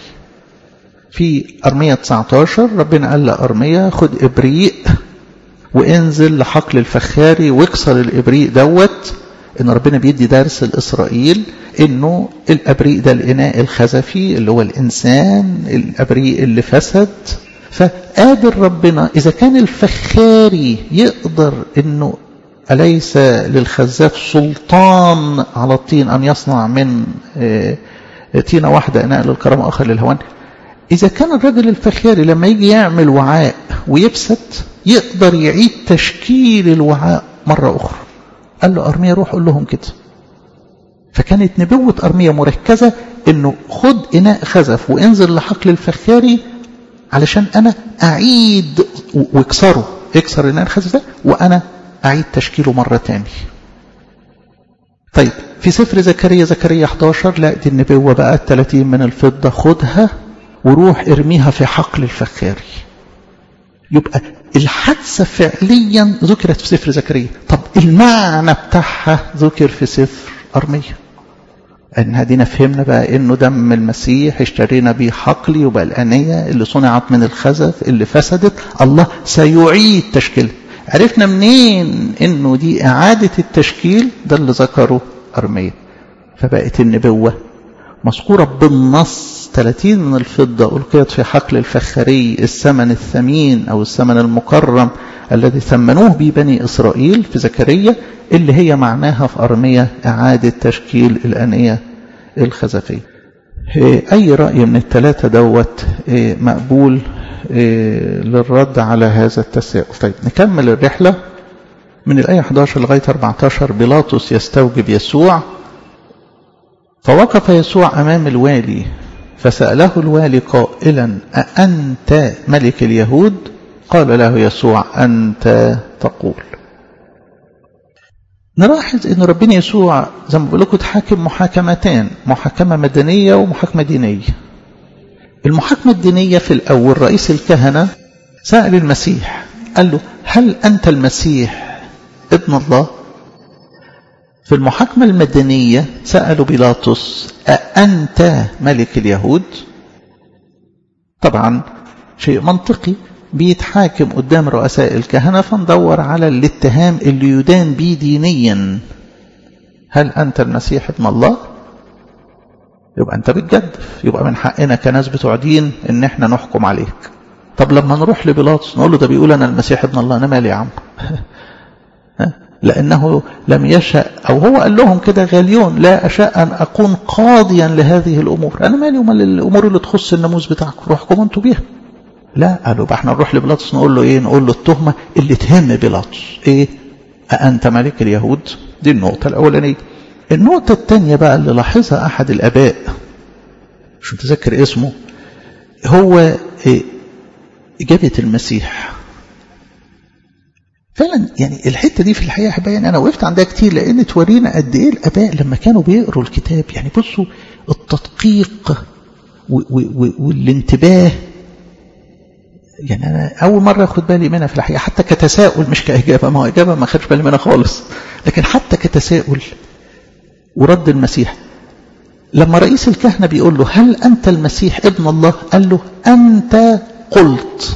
في أرمية 19 ربنا قال لأرمية خد إبريق وانزل لحقل الفخاري واكسر الإبريق دوت إن ربنا بيدي درس لإسرائيل إنه الأبريق ده الإناء الخزفي اللي هو الإنسان الأبريق اللي فسد فقادر ربنا إذا كان الفخاري يقدر إنه أليس للخزاف سلطان على الطين أن يصنع من طينة واحدة إناء للكرم آخر للهوان إذا كان الرجل الفخاري لما يجي يعمل وعاء ويفسد يقدر يعيد تشكيل الوعاء مرة أخرى قال له أرمية روح قول لهم كده فكانت نبوة أرمية مركزة إنه خد إناء خزف وانزل لحقل الفخاري علشان أنا أعيد واكسره اكسر إناء الخزف ده وأنا أعيد تشكيله مرة تاني طيب في سفر زكريا زكريا 11 لا دي النبوة بقى 30 من الفضة خدها وروح ارميها في حقل الفخاري يبقى الحادثة فعليا ذكرت في سفر زكريا طب المعنى بتاعها ذكر في سفر أرمية ان هدينا فهمنا بقى انه دم المسيح اشترينا بيه حقل يبقى الانية اللي صنعت من الخزف اللي فسدت الله سيعيد تشكيلها عرفنا منين انه دي اعادة التشكيل ده اللي ذكره ارمية فبقت النبوة مذكورة بالنص 30 من الفضة ألقيت في حقل الفخاري الثمن الثمين أو الثمن المكرم الذي ثمنوه به بني إسرائيل في زكريا اللي هي معناها في أرمية إعادة تشكيل الأنية الخزفية أي رأي من الثلاثة دوت مقبول للرد على هذا التساؤل طيب نكمل الرحلة من الآية 11 لغاية 14 بيلاطس يستوجب يسوع فوقف يسوع أمام الوالي فسأله الوالي قائلا أأنت ملك اليهود قال له يسوع أنت تقول نلاحظ أن ربنا يسوع زي ما بقول لكم تحاكم محاكمتان محاكمة مدنية ومحاكمة دينية المحاكمة الدينية في الأول رئيس الكهنة سأل المسيح قال له هل أنت المسيح ابن الله في المحاكمة المدنية سألوا بيلاطس أأنت ملك اليهود طبعا شيء منطقي بيتحاكم قدام رؤساء الكهنة فندور على الاتهام اللي يدان به دينيا هل أنت المسيح ابن الله يبقى أنت بتجدف يبقى من حقنا كناس بتوع دين إن احنا نحكم عليك طب لما نروح لبيلاطس نقول له ده بيقول أنا المسيح ابن الله أنا مالي يا عم لأنه لم يشأ أو هو قال لهم كده غاليون لا أشاء أن أكون قاضيا لهذه الأمور أنا مالي ومال الأمور اللي تخص الناموس بتاعكم روحكم أنتوا بيها لا قالوا بقى احنا نروح لبيلاطس نقول له ايه نقول له التهمة اللي تهم بيلاطس ايه أأنت ملك اليهود دي النقطة الأولانية النقطة الثانية بقى اللي لاحظها أحد الآباء مش متذكر اسمه هو إيه إجابة المسيح فعلا يعني الحته دي في الحقيقه احبائي يعني انا وقفت عندها كتير لان تورينا قد ايه الاباء لما كانوا بيقروا الكتاب يعني بصوا التدقيق والانتباه يعني انا اول مره اخد بالي منها في الحقيقه حتى كتساؤل مش كاجابه ما هو اجابه ما خدش بالي منها خالص لكن حتى كتساؤل ورد المسيح لما رئيس الكهنه بيقول له هل انت المسيح ابن الله قال له انت قلت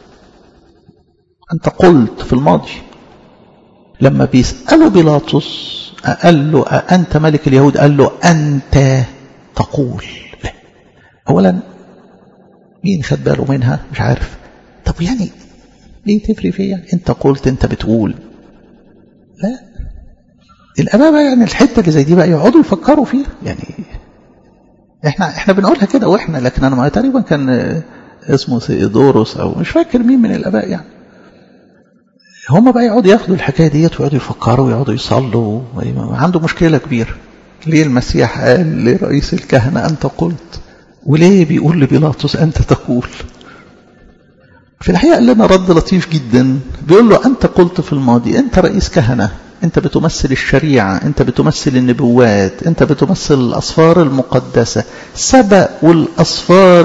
أنت قلت في الماضي لما بيسألوا بيلاطس قال له أنت ملك اليهود قال له أنت تقول لا. أولا مين خد باله منها مش عارف طب يعني ليه تفرق فيها أنت قلت أنت بتقول لا الآباء بقى يعني الحتة اللي زي دي بقى يقعدوا يفكروا فيها يعني احنا احنا بنقولها كده واحنا لكن انا ما تقريبا كان اسمه سيدوروس او مش فاكر مين من الاباء يعني هم بقى يقعدوا ياخدوا الحكايه ديت ويقعدوا يفكروا ويقعدوا يصلوا عنده مشكله كبيره ليه المسيح قال لرئيس الكهنه انت قلت وليه بيقول لبيلاطس انت تقول في الحقيقه قال لنا رد لطيف جدا بيقول له انت قلت في الماضي انت رئيس كهنه انت بتمثل الشريعه انت بتمثل النبوات انت بتمثل الاسفار المقدسه سبق والاسفار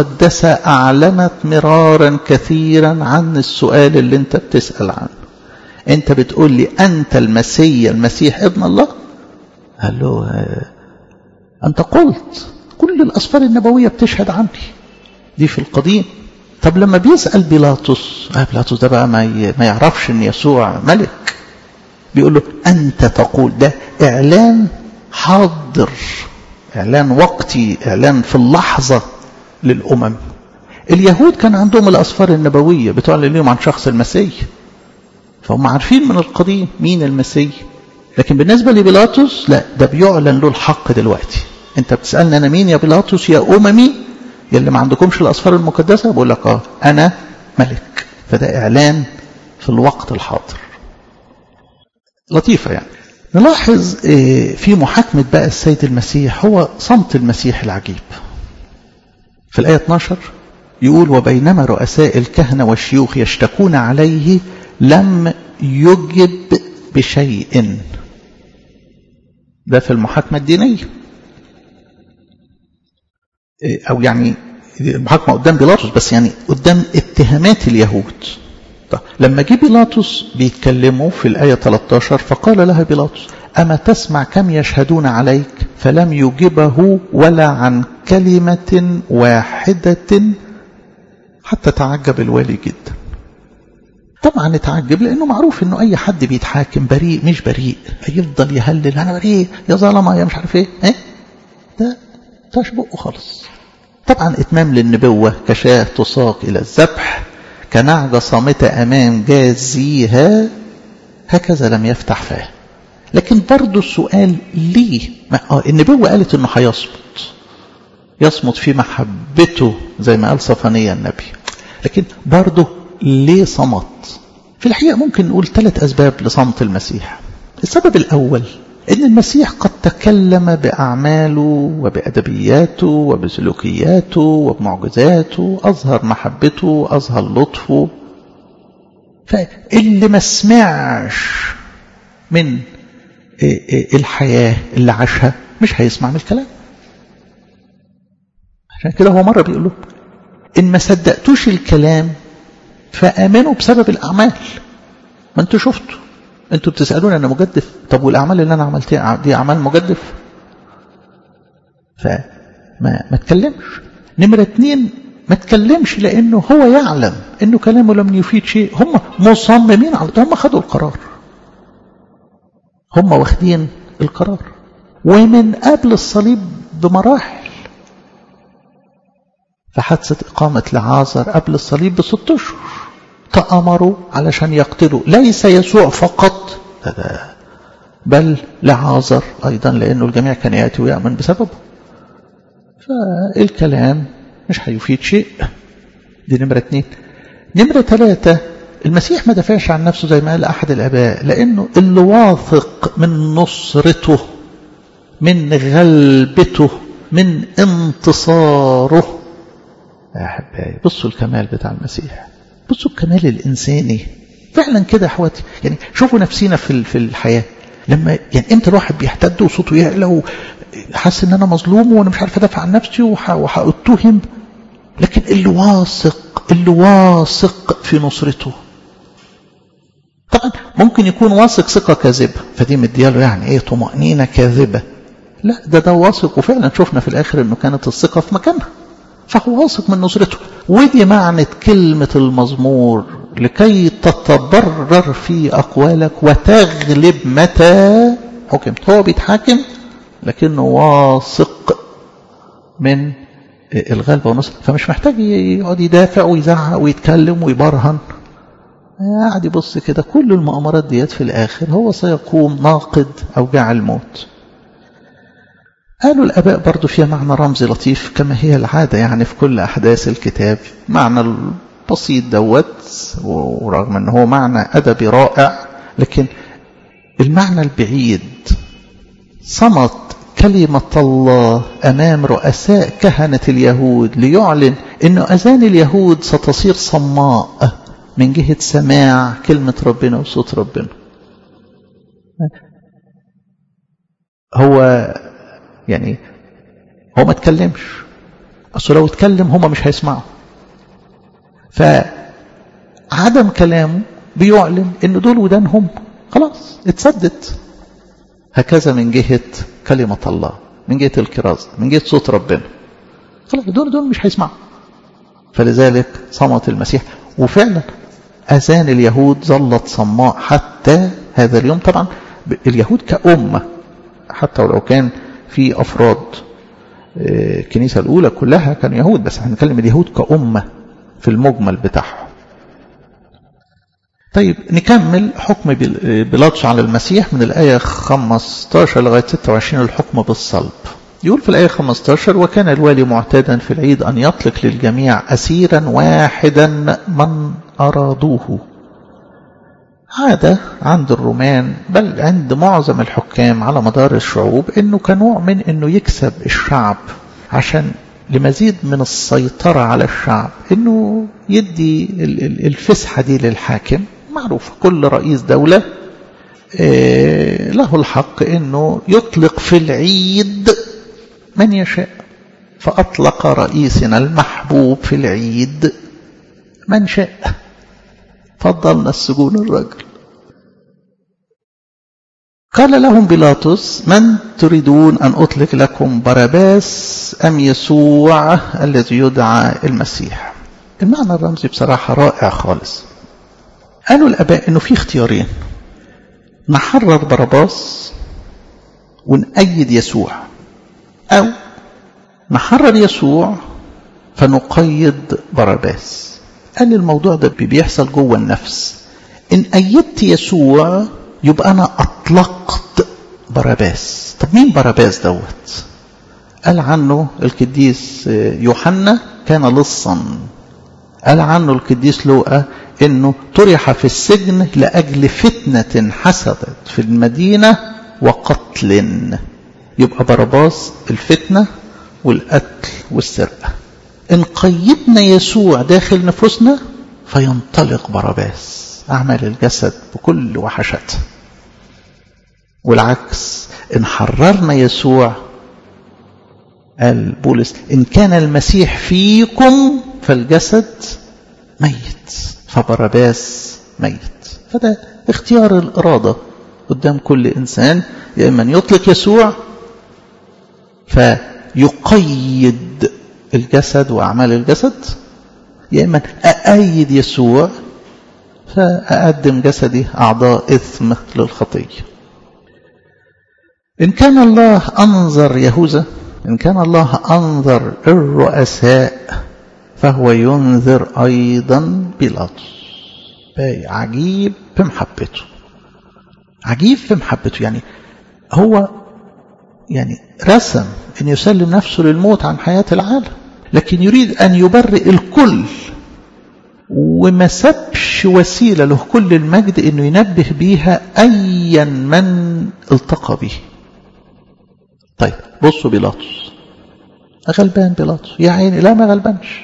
المقدسه اعلنت مرارا كثيرا عن السؤال اللي انت بتسال عنه انت بتقول لي انت المسيح المسيح ابن الله قال له انت قلت كل الاسفار النبويه بتشهد عني دي في القديم طب لما بيسال بيلاطس آه بيلاطس ده بقى ما ما يعرفش ان يسوع ملك بيقول له انت تقول ده اعلان حاضر اعلان وقتي اعلان في اللحظه للامم اليهود كان عندهم الاسفار النبويه بتعلن لهم عن شخص المسيح فهم عارفين من القديم مين المسيح لكن بالنسبة لبيلاطس لا ده بيعلن له الحق دلوقتي انت بتسألني انا مين يا بيلاطس يا اممي يا اللي ما عندكمش الاسفار المقدسة بقول لك اه انا ملك فده اعلان في الوقت الحاضر لطيفة يعني نلاحظ في محاكمة بقى السيد المسيح هو صمت المسيح العجيب في الآية 12 يقول وبينما رؤساء الكهنة والشيوخ يشتكون عليه لم يجب بشيء ده في المحاكمة الدينية أو يعني المحاكمة قدام بيلاطس بس يعني قدام اتهامات اليهود طيب لما جه بيلاطس بيتكلموا في الآية 13 فقال لها بيلاطس أما تسمع كم يشهدون عليك فلم يجبه ولا عن كلمة واحدة حتى تعجب الوالي جدا طبعا اتعجب لانه معروف انه اي حد بيتحاكم بريء مش بريء يفضل يهلل انا بريء يا ظلمه يا مش عارف ايه ايه ده طاش بقه خالص طبعا اتمام للنبوه كشاه تساق الى الذبح كنعجه صامته امام جازيها هكذا لم يفتح فاه لكن برضه السؤال ليه ما آه النبوه قالت انه هيصمت يصمت في محبته زي ما قال صفانية النبي لكن برضه ليه صمت في الحقيقة ممكن نقول ثلاث أسباب لصمت المسيح السبب الأول أن المسيح قد تكلم بأعماله وبأدبياته وبسلوكياته وبمعجزاته أظهر محبته أظهر لطفه فاللي ما سمعش من الحياة اللي عاشها مش هيسمع من الكلام عشان كده هو مرة بيقول له إن ما صدقتوش الكلام فآمنوا بسبب الأعمال ما انتوا شفتوا انتوا بتسألون أنا مجدف طب والأعمال اللي أنا عملتها دي أعمال مجدف فما ما تكلمش نمرة اتنين ما تكلمش لأنه هو يعلم أنه كلامه لم يفيد شيء هم مصممين على هم خدوا القرار هم واخدين القرار ومن قبل الصليب بمراحل في حادثة إقامة لعازر قبل الصليب بست أشهر تأمروا علشان يقتلوا ليس يسوع فقط بل لعازر أيضا لأنه الجميع كان يأتي ويأمن بسببه فالكلام مش هيفيد شيء دي نمرة اتنين نمرة ثلاثة المسيح ما دافعش عن نفسه زي ما قال أحد الآباء لأنه اللي واثق من نصرته من غلبته من انتصاره يا أحبائي بصوا الكمال بتاع المسيح بصوا الكمال الإنساني فعلا كده يا اخواتي يعني شوفوا نفسينا في في الحياة لما يعني امتى الواحد بيحتد وصوته يعلى وحاسس ان انا مظلوم وانا مش عارف ادافع عن نفسي وهاتهم لكن اللي واثق اللي واثق في نصرته طبعا ممكن يكون واثق ثقة كاذبة فدي مدياله يعني ايه طمأنينة كاذبة لا ده ده واثق وفعلا شفنا في الاخر انه كانت الثقة في مكانها فهو واثق من نصرته ودي معنى كلمة المزمور لكي تتبرر في أقوالك وتغلب متى حكمت هو بيتحاكم لكنه واثق من الغلبة والنصر فمش محتاج يقعد يدافع ويزعق ويتكلم ويبرهن قاعد يبص كده كل المؤامرات ديت في الآخر هو سيقوم ناقد أوجاع الموت قالوا الآباء برضو فيها معنى رمزي لطيف كما هي العادة يعني في كل أحداث الكتاب معنى البسيط دوت ورغم أنه هو معنى أدبي رائع لكن المعنى البعيد صمت كلمة الله أمام رؤساء كهنة اليهود ليعلن أن أذان اليهود ستصير صماء من جهة سماع كلمة ربنا وصوت ربنا هو يعني هو ما اتكلمش اصل لو اتكلم هما مش هيسمعوا فعدم كلامه بيعلن ان دول ودانهم خلاص اتسدت هكذا من جهة كلمة الله من جهة الكرازة من جهة صوت ربنا خلاص دول دول مش هيسمعوا فلذلك صمت المسيح وفعلا أذان اليهود ظلت صماء حتى هذا اليوم طبعا اليهود كأمة حتى ولو كان في أفراد الكنيسة الأولى كلها كانوا يهود بس احنا بنتكلم اليهود كأمة في المجمل بتاعهم طيب نكمل حكم بيلاطس على المسيح من الآية 15 لغاية 26 الحكم بالصلب يقول في الآية 15 وكان الوالي معتادا في العيد أن يطلق للجميع أسيرا واحدا من أرادوه عادة عند الرومان بل عند معظم الحكام على مدار الشعوب أنه كنوع من أنه يكسب الشعب عشان لمزيد من السيطرة على الشعب أنه يدي الفسحة دي للحاكم معروف كل رئيس دولة له الحق أنه يطلق في العيد من يشاء فأطلق رئيسنا المحبوب في العيد من شاء فضلنا السجون الرجل قال لهم بيلاطس من تريدون أن أطلق لكم باراباس أم يسوع الذي يدعى المسيح المعنى الرمزي بصراحة رائع خالص قالوا الأباء أنه في اختيارين نحرر باراباس ونأيد يسوع أو نحرر يسوع فنقيد باراباس قال الموضوع ده بيحصل جوه النفس إن أيدت يسوع يبقى أنا أطلقت باراباس طب مين باراباس دوت قال عنه القديس يوحنا كان لصا قال عنه القديس لوقا انه طرح في السجن لاجل فتنه حسدت في المدينه وقتل يبقى باراباس الفتنه والقتل والسرقه ان قيدنا يسوع داخل نفوسنا فينطلق باراباس اعمال الجسد بكل وحشتها والعكس ان حررنا يسوع قال بولس ان كان المسيح فيكم فالجسد ميت فبرباس ميت فده اختيار الإرادة قدام كل إنسان يا إما أن يطلق يسوع فيقيد الجسد وأعمال الجسد يا إما أأيد يسوع فأقدم جسدي أعضاء إثم للخطية إن كان الله أنظر يهوذا إن كان الله أنظر الرؤساء فهو ينذر أيضا بيلاطس عجيب في محبته عجيب في محبته يعني هو يعني رسم أن يسلم نفسه للموت عن حياة العالم لكن يريد أن يبرئ الكل وما سابش وسيلة له كل المجد أنه ينبه بيها أيا من التقى به طيب بصوا بيلاطس غلبان بيلاطس يا عيني لا ما غلبانش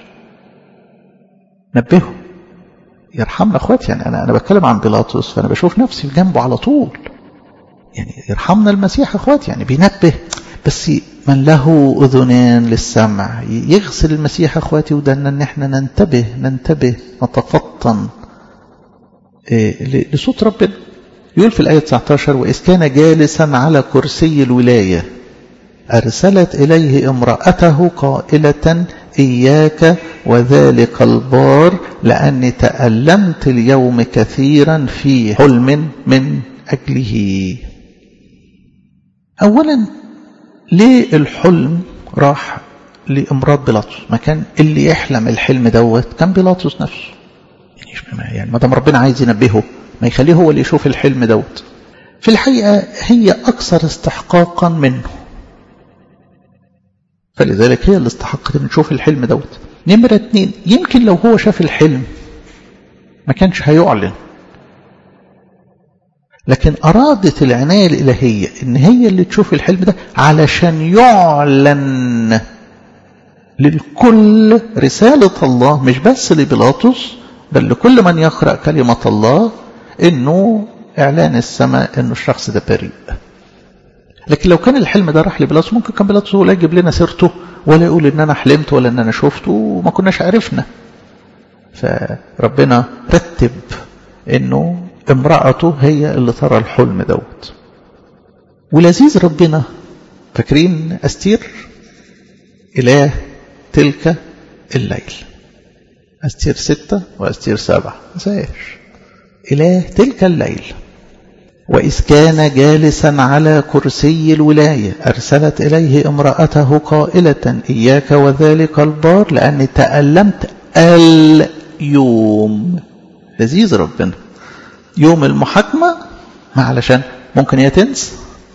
نبهه يرحمنا اخواتي يعني انا انا بتكلم عن بيلاطس فانا بشوف نفسي جنبه على طول يعني يرحمنا المسيح اخواتي يعني بينبه بس من له اذنان للسمع يغسل المسيح اخواتي ودنا ان احنا ننتبه ننتبه نتفطن إيه لصوت ربنا يقول في الايه 19 واذ كان جالسا على كرسي الولايه ارسلت اليه امراته قائله إياك وذلك البار لأني تألمت اليوم كثيرا في حلم من أجله أولا ليه الحلم راح لإمراض بيلاطس ما كان اللي يحلم الحلم دوت كان بيلاطس نفسه يعني يعني ما دام ربنا عايز ينبهه ما يخليه هو اللي يشوف الحلم دوت في الحقيقة هي أكثر استحقاقا منه فلذلك هي اللي استحقت ان نشوف الحلم دوت نمرة اتنين يمكن لو هو شاف الحلم ما كانش هيعلن لكن أرادت العناية الإلهية إن هي اللي تشوف الحلم ده علشان يعلن للكل رسالة الله مش بس لبيلاطس بل لكل من يقرأ كلمة الله إنه إعلان السماء إنه الشخص ده بريء لكن لو كان الحلم ده راح لبيلاطس ممكن كان بيلاطس هو لا يجيب لنا سيرته ولا يقول ان انا حلمت ولا ان انا شفته وما كناش عرفنا فربنا رتب انه امرأته هي اللي ترى الحلم دوت ولذيذ ربنا فاكرين أستير إله تلك الليل أستير ستة وأستير سبعة مسايش إله تلك الليل وإذ كان جالسا على كرسي الولاية أرسلت إليه امرأته قائلة إياك وذلك البار لأني تألمت اليوم لذيذ ربنا يوم المحاكمة ما علشان ممكن هي تنسى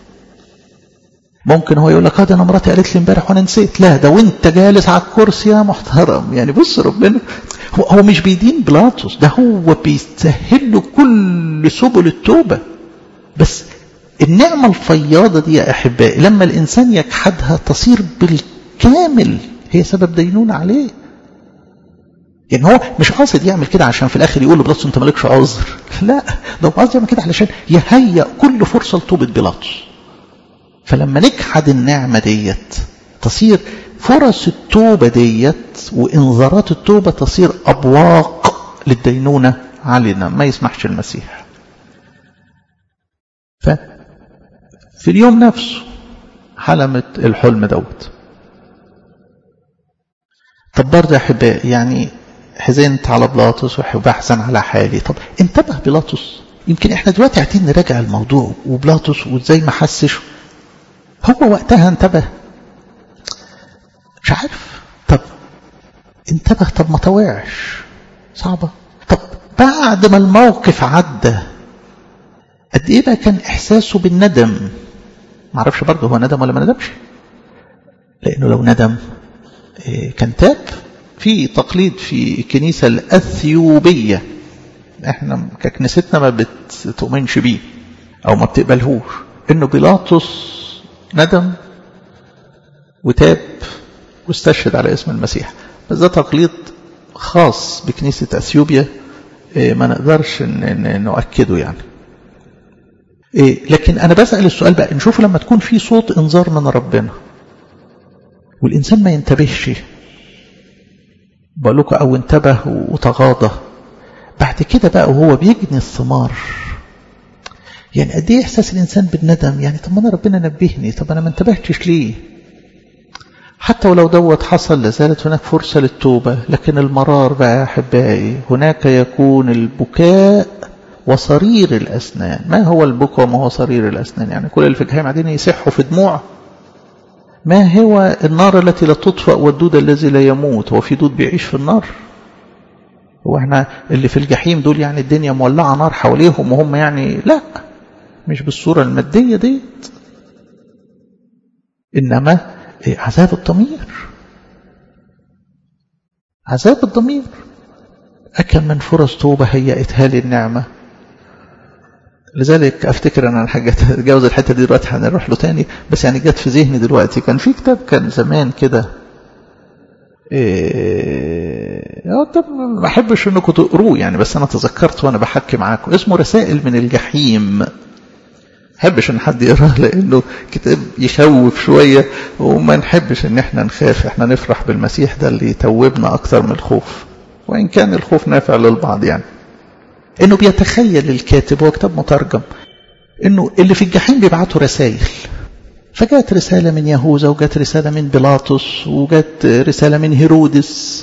ممكن هو يقول لك هذا انا مراتي قالت لي امبارح وانا نسيت لا ده وانت جالس على الكرسي يا محترم يعني بص ربنا هو, هو مش بيدين بلاطس ده هو بيسهل له كل سبل التوبه بس النعمه الفياضه دي يا احبائي لما الانسان يجحدها تصير بالكامل هي سبب دينونه عليه يعني هو مش قاصد يعمل كده عشان في الاخر يقول لبلاطس انت مالكش عذر لا ده هو قاصد يعمل كده علشان يهيئ كل فرصه لتوبه بيلاطس فلما نجحد النعمة ديت تصير فرص التوبة ديت وإنذارات التوبة تصير أبواق للدينونة علينا ما يسمحش المسيح ففي اليوم نفسه حلمت الحلم دوت طب برضه يا أحبائي يعني حزنت على بلاطس وبحزن على حالي طب انتبه بلاطس يمكن احنا دلوقتي قاعدين نراجع الموضوع وبلاطس وازاي ما حسش هو وقتها انتبه مش عارف طب انتبه طب ما طوعش صعبة طب بعد ما الموقف عدى قد ايه بقى كان احساسه بالندم معرفش برضه هو ندم ولا ما ندمش لانه لو ندم كان تاب في تقليد في الكنيسة الأثيوبية احنا ككنيستنا ما بتؤمنش بيه او ما بتقبلهوش انه بيلاطس ندم وتاب واستشهد على اسم المسيح بس ده تقليد خاص بكنيسة أثيوبيا ما نقدرش نؤكده يعني لكن أنا بسأل السؤال بقى نشوف لما تكون في صوت إنذار من ربنا والإنسان ما ينتبهش بقول لكم أو انتبه وتغاضى بعد كده بقى وهو بيجني الثمار يعني قد ايه احساس الانسان بالندم يعني طب ما انا ربنا نبهني طب انا ما انتبهتش ليه حتى ولو دوت حصل لازالت هناك فرصه للتوبه لكن المرار بقى يا احبائي هناك يكون البكاء وصرير الاسنان ما هو البكاء وما هو صرير الاسنان يعني كل اللي في الجحيم قاعدين يصحوا في دموع ما هو النار التي لا تطفأ والدود الذي لا يموت هو في دود بيعيش في النار هو احنا اللي في الجحيم دول يعني الدنيا مولعه نار حواليهم وهم يعني لا مش بالصورة المادية ديت إنما عذاب الضمير عذاب الضمير أكم من فرص توبة هيئتها لي النعمة لذلك أفتكر أن حاجة تجاوز الحتة دي دلوقتي هنروح له تاني بس يعني جت في ذهني دلوقتي كان في كتاب كان زمان كده إيه طب ما احبش انكم تقروه يعني بس انا تذكرت وانا بحكي معاكم اسمه رسائل من الجحيم نحبش ان حد يقراه لانه كتاب يخوف شويه وما نحبش ان احنا نخاف احنا نفرح بالمسيح ده اللي يتوبنا اكتر من الخوف وان كان الخوف نافع للبعض يعني انه بيتخيل الكاتب هو كتاب مترجم انه اللي في الجحيم بيبعتوا رسائل فجاءت رسالة من يهوذا وجات رسالة من بيلاطس وجات رسالة من هيرودس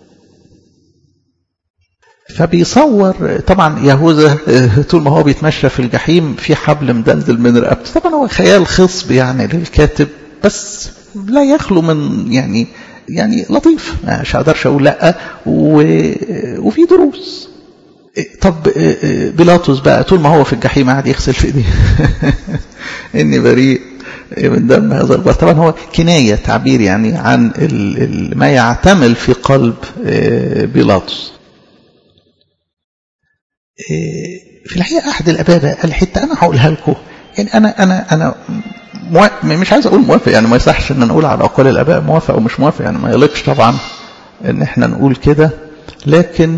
فبيصور طبعا يهوذا طول ما هو بيتمشى في الجحيم في حبل مدلدل من رقبته طبعا هو خيال خصب يعني للكاتب بس لا يخلو من يعني يعني لطيف مش هقدرش اقول لا وفي دروس طب بيلاطس بقى طول ما هو في الجحيم قاعد يغسل في ايديه اني بريء من دم هذا البر طبعا هو كنايه تعبير يعني عن ال ال ما يعتمل في قلب بيلاطس في الحقيقة أحد الأبابة قال حتة أنا هقولها لكم يعني أنا أنا أنا مو... مش عايز أقول موافق يعني ما يصحش إن نقول على أقوال الآباء موافق أو مش موافق يعني ما يليقش طبعا إن إحنا نقول كده لكن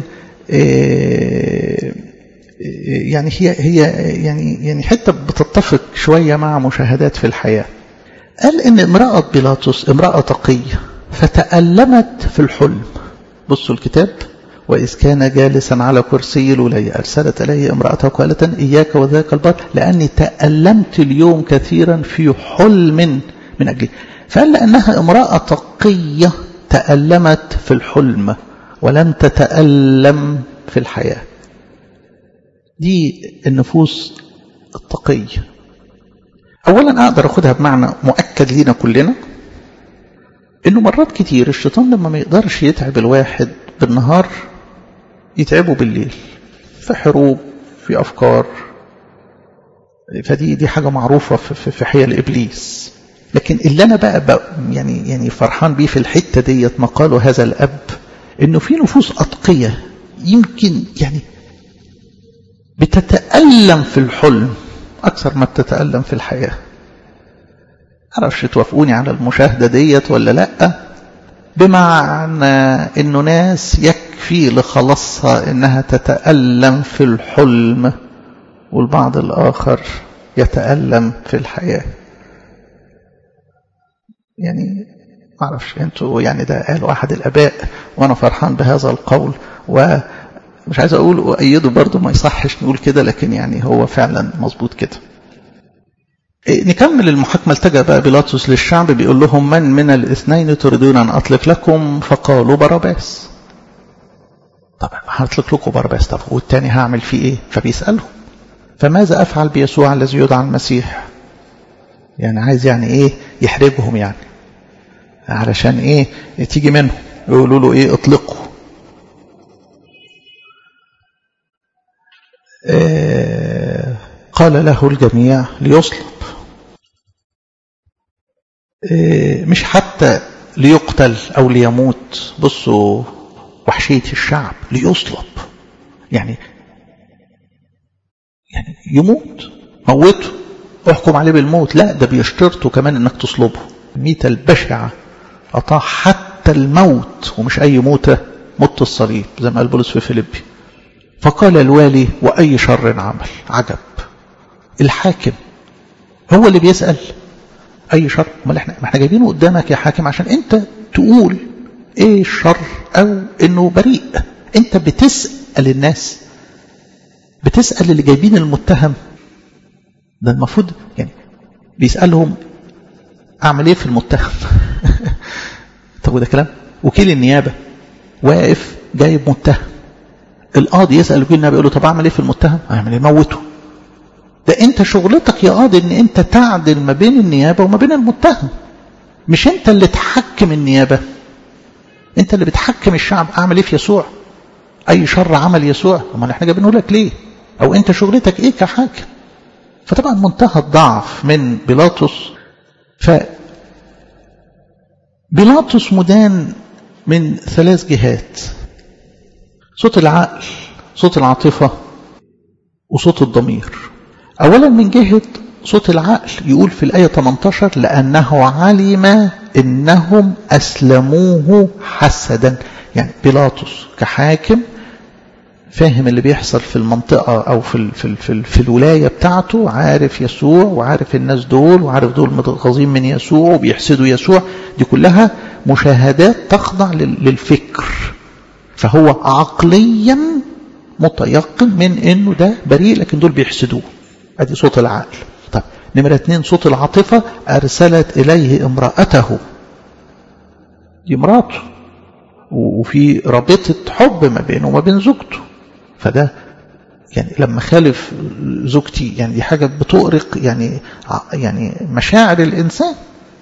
يعني هي هي يعني يعني حتة بتتفق شوية مع مشاهدات في الحياة قال إن امرأة بيلاطس امرأة تقية فتألمت في الحلم بصوا الكتاب وإذ كان جالسا على كرسي الولاية أرسلت إليه امرأته قالت إياك وذاك البر لأني تألمت اليوم كثيرا في حلم من أجلي فقال لأنها امرأة تقية تألمت في الحلم ولم تتألم في الحياة دي النفوس التقية أولا أقدر أخدها بمعنى مؤكد لينا كلنا إنه مرات كتير الشيطان لما ما يقدرش يتعب الواحد بالنهار يتعبه بالليل في حروب في أفكار فدي دي حاجة معروفة في, في حيل إبليس لكن اللي أنا بقى, بقى يعني يعني فرحان بيه في الحتة ديت ما قاله هذا الأب إنه في نفوس أتقية يمكن يعني بتتألم في الحلم أكثر ما بتتألم في الحياة معرفش توافقوني على المشاهدة ديت ولا لأ بمعنى إنه ناس يكفي لخلاصها إنها تتألم في الحلم والبعض الآخر يتألم في الحياة يعني معرفش انتوا يعني ده قالوا أحد الأباء وأنا فرحان بهذا القول ومش عايز أقول أؤيده برضه ما يصحش نقول كده لكن يعني هو فعلا مظبوط كده نكمل المحاكمة التجأ بقى بيلاطس للشعب بيقول لهم من من الاثنين تريدون أن أطلق لكم فقالوا باراباس طب هطلق لكم باراباس طب والتاني هعمل فيه ايه فبيسألهم فماذا أفعل بيسوع الذي يدعى المسيح يعني عايز يعني ايه يحرجهم يعني علشان ايه تيجي منهم يقولوا له ايه اطلقوا إيه قال له الجميع ليصلب إيه مش حتى ليقتل او ليموت بصوا وحشية الشعب ليصلب يعني يعني يموت موته احكم عليه بالموت لا ده بيشترطوا كمان انك تصلبه الميتة البشعة أطاع حتى الموت ومش أي موتة موت الصليب زي ما قال بولس في فيليبي فقال الوالي وأي شر عمل عجب الحاكم هو اللي بيسأل أي شر ما احنا ما احنا جايبينه قدامك يا حاكم عشان أنت تقول إيه الشر أو إنه بريء أنت بتسأل الناس بتسأل اللي جايبين المتهم ده المفروض يعني بيسألهم أعمل إيه في المتهم طب وده كلام وكيل النيابة واقف جايب متهم القاضي يسأل وكيل النيابة يقول له طب أعمل إيه في المتهم أعمل إيه موته ده أنت شغلتك يا قاضي إن أنت تعدل ما بين النيابة وما بين المتهم مش أنت اللي تحكم النيابة أنت اللي بتحكم الشعب أعمل إيه في يسوع أي شر عمل يسوع أمال إحنا جايبينه لك ليه أو أنت شغلتك إيه كحاكم فطبعا منتهى الضعف من بيلاطس ف بيلاطس مدان من ثلاث جهات صوت العقل صوت العاطفة وصوت الضمير أولا من جهة صوت العقل يقول في الآية 18 لأنه علم إنهم أسلموه حسدا يعني بيلاطس كحاكم فاهم اللي بيحصل في المنطقة أو في, ال في, ال في, ال في الولاية بتاعته عارف يسوع وعارف الناس دول وعارف دول متغاظين من يسوع وبيحسدوا يسوع دي كلها مشاهدات تخضع للفكر فهو عقليا متيقن من انه ده بريء لكن دول بيحسدوه ادي صوت العقل طب نمرة اتنين صوت العاطفة ارسلت اليه امرأته دي مراته وفي رابطة حب ما بينه وما بين زوجته فده يعني لما خالف زوجتي يعني دي حاجة بتؤرق يعني يعني مشاعر الإنسان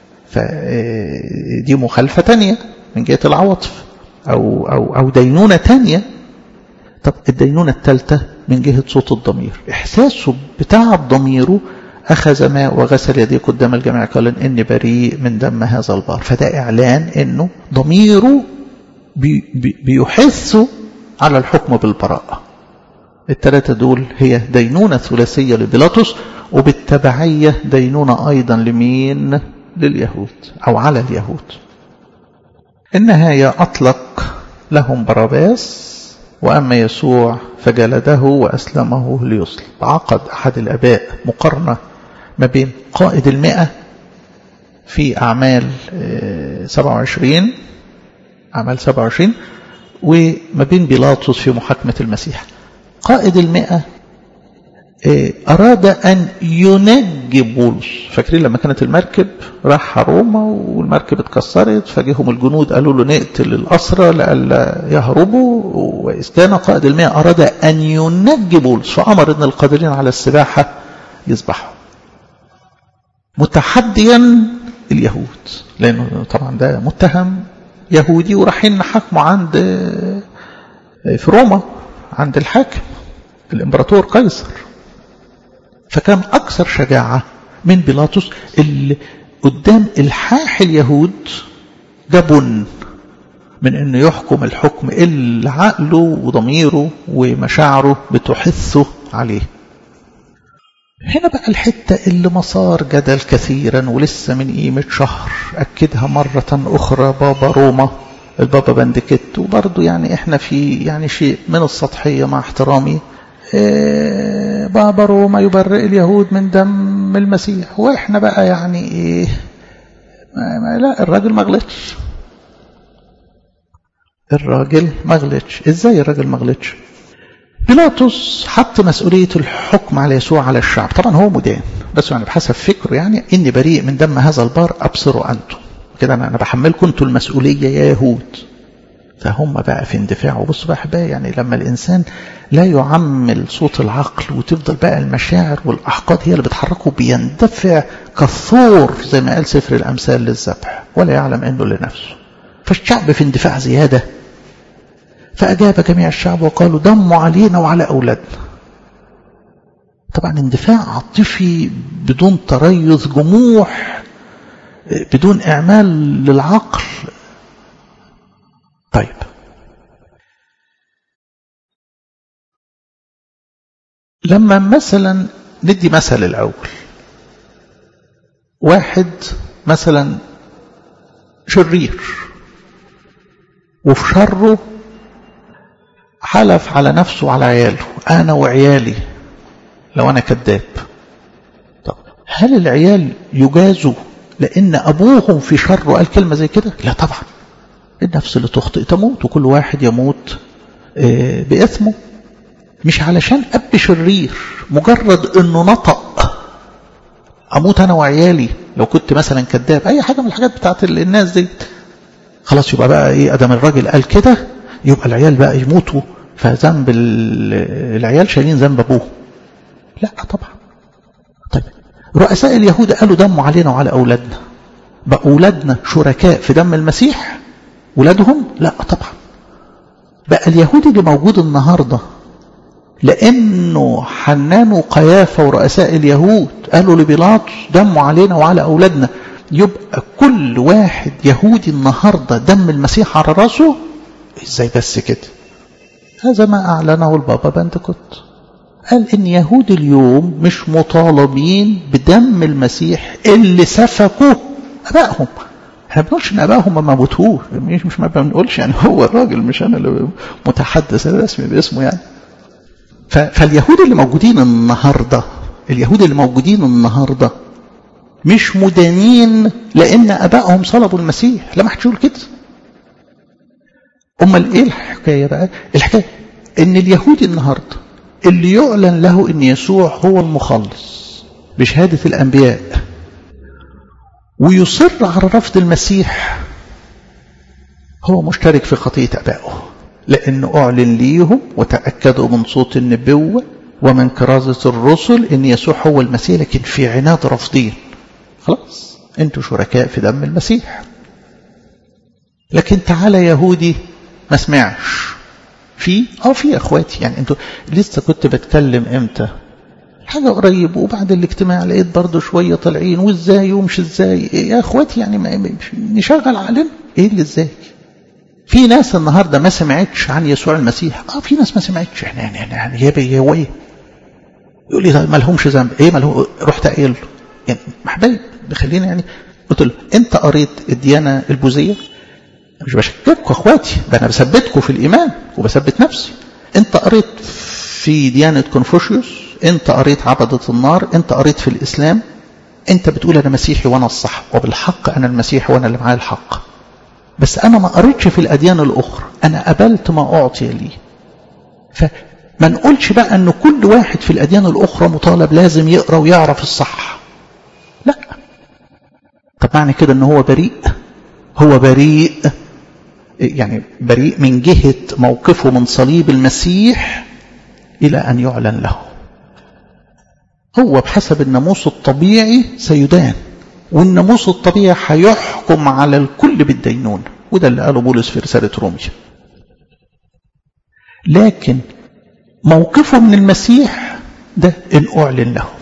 فدي مخالفة تانية من جهة العواطف أو, أو, أو دينونة تانية طب الدينونة الثالثة من جهة صوت الضمير إحساسه بتاع ضميره أخذ ماء وغسل يديه قدام الجميع قال إني بريء من دم هذا البار فده إعلان إنه ضميره بي بي بيحث على الحكم بالبراءة الثلاثة دول هي دينونة ثلاثية لبيلاطس وبالتبعية دينونة أيضا لمين لليهود أو على اليهود النهاية أطلق لهم باراباس وأما يسوع فجلده وأسلمه ليصلب عقد أحد الأباء مقارنة ما بين قائد المئة في أعمال 27 أعمال 27 وما بين بيلاطس في محاكمة المسيح قائد المئة أراد أن ينجي بولس فاكرين لما كانت المركب راح روما والمركب اتكسرت فجيهم الجنود قالوا له نقتل الأسرى لئلا يهربوا وإذ كان قائد المئة أراد أن ينجي بولس فأمر أن القادرين على السباحة يسبحوا متحديا اليهود لأنه طبعا ده متهم يهودي ورايحين نحاكمه عند في روما عند الحاكم الامبراطور قيصر فكان أكثر شجاعة من بيلاطس اللي قدام الحاح اليهود ده بن من انه يحكم الحكم اللي عقله وضميره ومشاعره بتحثه عليه هنا بقى الحتة اللي مسار جدل كثيرا ولسه من قيمة شهر أكدها مرة أخرى بابا روما البابا بندكت وبرضه يعني احنا في يعني شيء من السطحية مع احترامي إيه بابا روما يبرئ اليهود من دم المسيح واحنا بقى يعني ايه ما ما لا الراجل ما غلطش الراجل ما غلطش ازاي الراجل ما غلطش بيلاطس حط مسؤولية الحكم على يسوع على الشعب طبعا هو مدان بس يعني بحسب فكره يعني إني بريء من دم هذا البار أبصروا أنتم كده أنا بحملكم أنتم المسؤولية يا يهود فهم بقى في اندفاع وبصوا بقى احبائي يعني لما الإنسان لا يعمل صوت العقل وتفضل بقى المشاعر والأحقاد هي اللي بتحركه بيندفع كالثور زي ما قال سفر الأمثال للذبح ولا يعلم أنه لنفسه فالشعب في اندفاع زيادة فأجاب جميع الشعب وقالوا دموا علينا وعلى أولادنا طبعا اندفاع عاطفي بدون تريث جموح بدون إعمال للعقل طيب لما مثلا ندي مثل الأول واحد مثلا شرير وفي شره حلف على نفسه وعلى عياله أنا وعيالي لو أنا كذاب طب هل العيال يجازوا لأن أبوهم في شره قال كلمة زي كده لا طبعا النفس اللي تخطئ تموت وكل واحد يموت بإثمه مش علشان أب شرير مجرد أنه نطق أموت أنا وعيالي لو كنت مثلا كذاب أي حاجة من الحاجات بتاعت الناس دي خلاص يبقى بقى إيه أدم الراجل قال كده يبقى العيال بقى يموتوا فذنب العيال شايلين ذنب أبوه لا طبعا طيب رؤساء اليهود قالوا دموا علينا وعلى أولادنا بقى أولادنا شركاء في دم المسيح ولادهم لا طبعا بقى اليهودي اللي موجود النهارده لأنه حنان وقيافة ورؤساء اليهود قالوا لبيلاطس دموا علينا وعلى أولادنا يبقى كل واحد يهودي النهاردة دم المسيح على راسه ازاي بس كده هذا ما أعلنه البابا بنتكوت قال إن يهود اليوم مش مطالبين بدم المسيح اللي سفكوا أبائهم احنا بنقولش ان ابائهم ما موتوه مش مش ما بنقولش يعني هو الراجل مش انا اللي متحدث الرسمي باسمه يعني فاليهود اللي موجودين النهارده اليهود اللي موجودين النهارده مش مدانين لان ابائهم صلبوا المسيح لا ما حدش يقول كده امال ايه الحكايه بقى الحكايه ان اليهودي النهارده اللي يعلن له ان يسوع هو المخلص بشهاده الانبياء ويصر على رفض المسيح هو مشترك في خطيه ابائه لأنه أعلن ليهم وتأكدوا من صوت النبوة ومن كرازة الرسل إن يسوع هو المسيح لكن في عناد رافضين خلاص أنتوا شركاء في دم المسيح لكن تعالى يهودي ما سمعش في اه في اخواتي يعني انتوا لسه كنت بتكلم امتى حاجة قريب وبعد الاجتماع لقيت برضه شوية طالعين وازاي ومش ازاي يا اخواتي يعني ما نشغل عقلنا ايه اللي ازاي في ناس النهارده ما سمعتش عن يسوع المسيح اه في ناس ما سمعتش يعني يعني يعني هي هو ايه يقول لي ما لهمش ذنب ايه ما له رحت قايل له يعني حبايب بخلينا يعني قلت له انت قريت الديانه البوذيه مش بشكككم اخواتي ده انا بثبتكم في الايمان وبثبت نفسي انت قريت في ديانه كونفوشيوس انت قريت عبده النار انت قريت في الاسلام انت بتقول انا مسيحي وانا الصح وبالحق انا المسيحي وانا اللي معايا الحق بس أنا ما قريتش في الأديان الأخرى أنا قبلت ما أعطي لي فما نقولش بقى أن كل واحد في الأديان الأخرى مطالب لازم يقرأ ويعرف الصح لا طب معنى كده أنه هو بريء هو بريء يعني بريء من جهة موقفه من صليب المسيح إلى أن يعلن له هو بحسب الناموس الطبيعي سيدان والناموس الطبيعي هيحكم على الكل بالدينون وده اللي قاله بولس في رسالة روميا لكن موقفه من المسيح ده إن أعلن له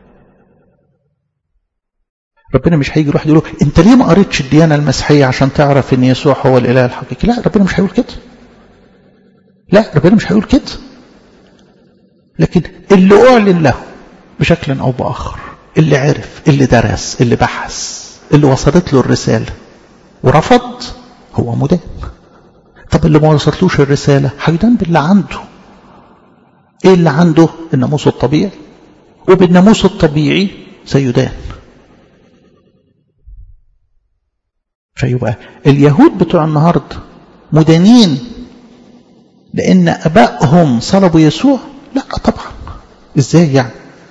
ربنا مش هيجي يروح يقول له انت ليه ما قريتش الديانه المسيحيه عشان تعرف ان يسوع هو الاله الحقيقي لا ربنا مش هيقول كده لا ربنا مش هيقول كده لكن اللي اعلن له بشكل او باخر اللي عرف اللي درس اللي بحث اللي وصلت له الرساله ورفض هو مدان طب اللي ما وصلتلوش الرساله هيدان باللي عنده ايه اللي عنده الناموس الطبيعي وبالناموس الطبيعي سيدان فيبقى اليهود بتوع النهارده مدانين لان ابائهم صلبوا يسوع لا طبعا ازاي يعني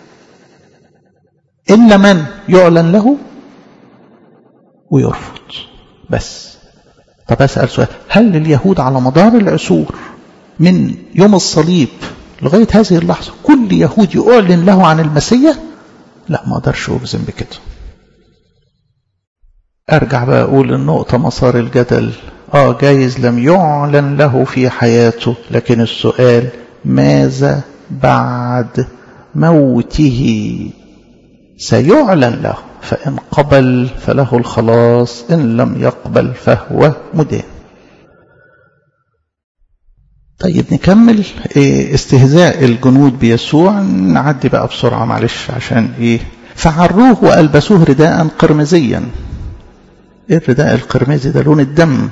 الا من يعلن له ويرفض بس طب اسال سؤال هل اليهود على مدار العصور من يوم الصليب لغايه هذه اللحظه كل يهودي اعلن له عن المسيح لا ما اقدرش اجزم بكده ارجع بقى اقول النقطة مسار الجدل اه جايز لم يعلن له في حياته لكن السؤال ماذا بعد موته سيعلن له فإن قبل فله الخلاص إن لم يقبل فهو مدان طيب نكمل استهزاء الجنود بيسوع نعدي بقى بسرعة معلش عشان ايه فعروه وألبسوه رداء قرمزيا ايه الرداء القرمزي ده لون الدم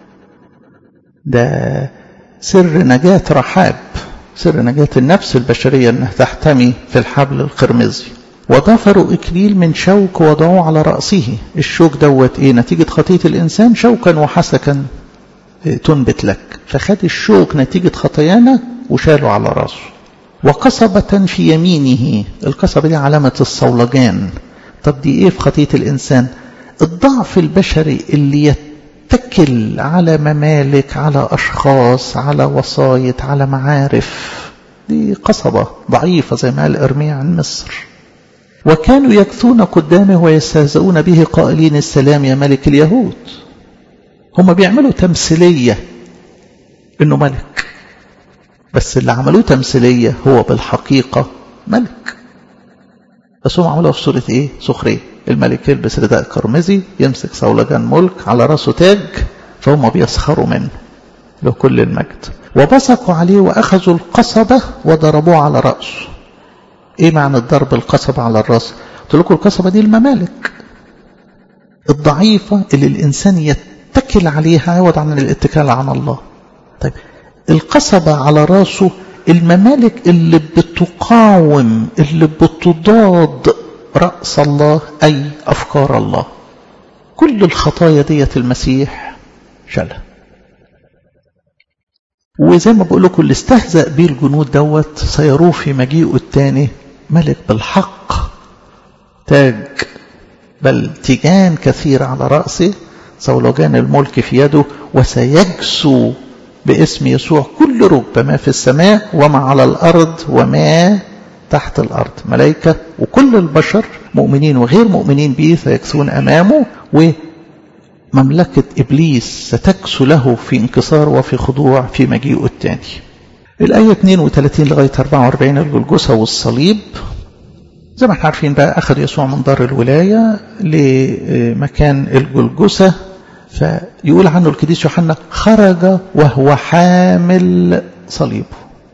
ده سر نجاة رحاب سر نجاة النفس البشرية انها تحتمي في الحبل القرمزي وضفروا اكليل من شوك وضعوه على رأسه الشوك دوت ايه نتيجة خطية الانسان شوكا وحسكا تنبت لك فخد الشوك نتيجة خطايانا وشاله على راسه وقصبة في يمينه القصبة دي علامة الصولجان طب دي ايه في خطية الانسان الضعف البشري اللي يتكل على ممالك على أشخاص على وسايط على معارف دي قصبة ضعيفة زي ما قال إرميا عن مصر وكانوا يكثون قدامه ويستهزئون به قائلين السلام يا ملك اليهود هم بيعملوا تمثيلية إنه ملك بس اللي عملوه تمثيلية هو بالحقيقة ملك بس هم عملوها في صورة إيه؟ سخرية الملك يلبس رداء قرمزي يمسك صولجان ملك على راسه تاج فهم بيسخروا منه له كل المجد وبصقوا عليه وأخذوا القصبة وضربوه على رأسه إيه معنى الضرب القصبة على الرأس قلت لكم القصبة دي الممالك الضعيفة اللي الإنسان يتكل عليها عوض عن الاتكال على الله طيب القصبة على راسه الممالك اللي بتقاوم اللي بتضاد رأس الله أي أفكار الله كل الخطايا ديت المسيح شالها وزي ما بقول لكم اللي استهزأ بيه الجنود دوت سيروه في مجيئه الثاني ملك بالحق تاج بل تيجان كثير على رأسه صولجان الملك في يده وسيجسو باسم يسوع كل ركبة ما في السماء وما على الأرض وما تحت الأرض ملائكة وكل البشر مؤمنين وغير مؤمنين به سيكسون أمامه ومملكة إبليس ستكسو له في انكسار وفي خضوع في مجيئه الثاني الآية 32 لغاية 44 الجلجسة والصليب زي ما احنا عارفين بقى أخذ يسوع من دار الولاية لمكان الجلجسة فيقول عنه القديس يوحنا خرج وهو حامل صليبه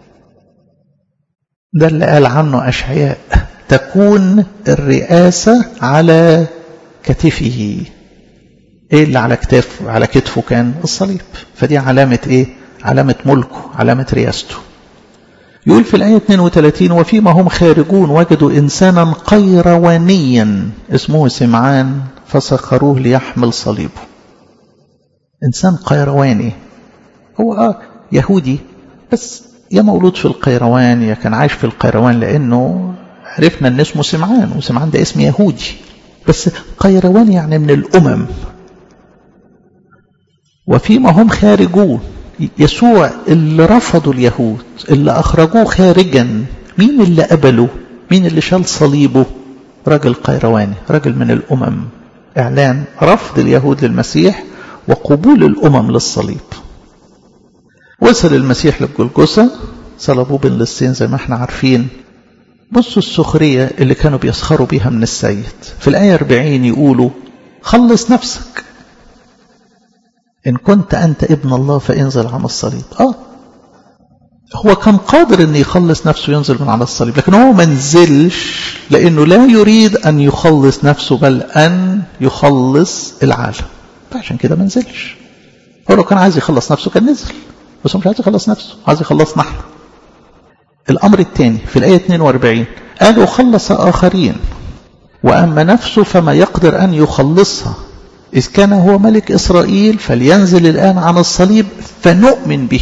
ده اللي قال عنه أشعياء تكون الرئاسة على كتفه ايه اللي على كتفه على كتفه كان الصليب فدي علامة ايه علامة ملكه علامة رئاسته يقول في الآية 32 وفيما هم خارجون وجدوا إنسانا قيروانيا اسمه سمعان فسخروه ليحمل صليبه إنسان قيرواني هو آه يهودي بس يا مولود في القيروان يا كان عايش في القيروان لأنه عرفنا أن اسمه سمعان وسمعان ده اسم يهودي بس قيروان يعني من الأمم وفيما هم خارجون يسوع اللي رفضوا اليهود اللي أخرجوه خارجا مين اللي قبله مين اللي شال صليبه رجل قيرواني رجل من الأمم إعلان رفض اليهود للمسيح وقبول الأمم للصليب وصل المسيح للجلجسة صلبوه بين للسين زي ما احنا عارفين بصوا السخرية اللي كانوا بيسخروا بيها من السيد في الآية 40 يقولوا خلص نفسك إن كنت أنت ابن الله فانزل عن الصليب آه هو كان قادر أن يخلص نفسه ينزل من على الصليب لكن هو ما نزلش لأنه لا يريد أن يخلص نفسه بل أن يخلص العالم فعشان كده ما نزلش هو لو كان عايز يخلص نفسه كان نزل بس هو مش عايز يخلص نفسه عايز يخلصنا احنا الأمر الثاني في الآية 42 قالوا خلص آخرين وأما نفسه فما يقدر أن يخلصها إذ كان هو ملك إسرائيل فلينزل الآن عن الصليب فنؤمن به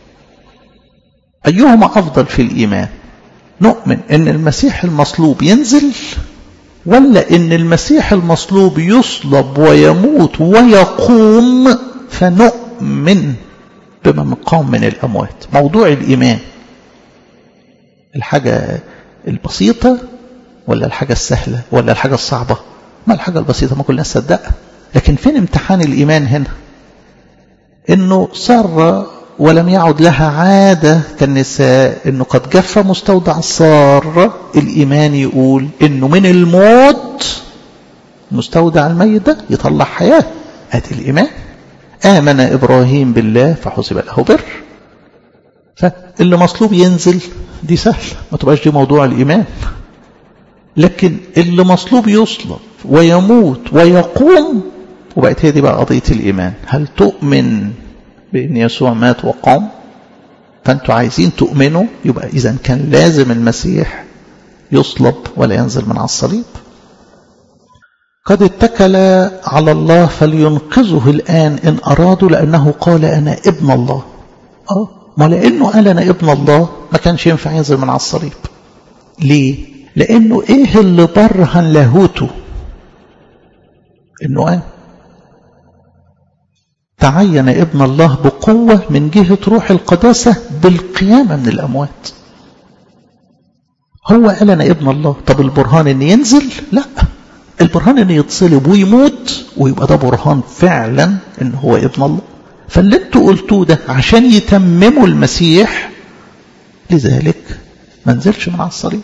أيهما أفضل في الإيمان نؤمن أن المسيح المصلوب ينزل ولا أن المسيح المصلوب يصلب ويموت ويقوم فنؤمن بمن قام من الأموات موضوع الإيمان الحاجة البسيطة ولا الحاجة السهلة ولا الحاجة الصعبة ما الحاجة البسيطة ما كلنا صدقها لكن فين امتحان الإيمان هنا انه سر ولم يعد لها عادة كالنساء انه قد جف مستودع الصار الايمان يقول انه من الموت مستودع الميت ده يطلع حياة ادي الايمان امن ابراهيم بالله فحسب له بر فاللي مطلوب ينزل دي سهل ما تبقاش دي موضوع الايمان لكن اللي مطلوب يصلب ويموت ويقوم وبقت هي دي بقى قضية الإيمان هل تؤمن بأن يسوع مات وقام فأنتوا عايزين تؤمنوا يبقى إذا كان لازم المسيح يصلب ولا ينزل من على الصليب قد اتكل على الله فلينقذه الآن إن أرادوا لأنه قال أنا ابن الله آه ما لأنه قال أنا ابن الله ما كانش ينفع ينزل من على الصليب ليه لأنه إيه اللي برهن لاهوته إنه قال تعين ابن الله بقوة من جهة روح القداسة بالقيامة من الأموات هو قال أنا ابن الله طب البرهان أن ينزل لا البرهان أن يتصلب ويموت ويبقى ده برهان فعلا أن هو ابن الله فاللي انتوا قلتوه ده عشان يتمموا المسيح لذلك ما نزلش من على الصليب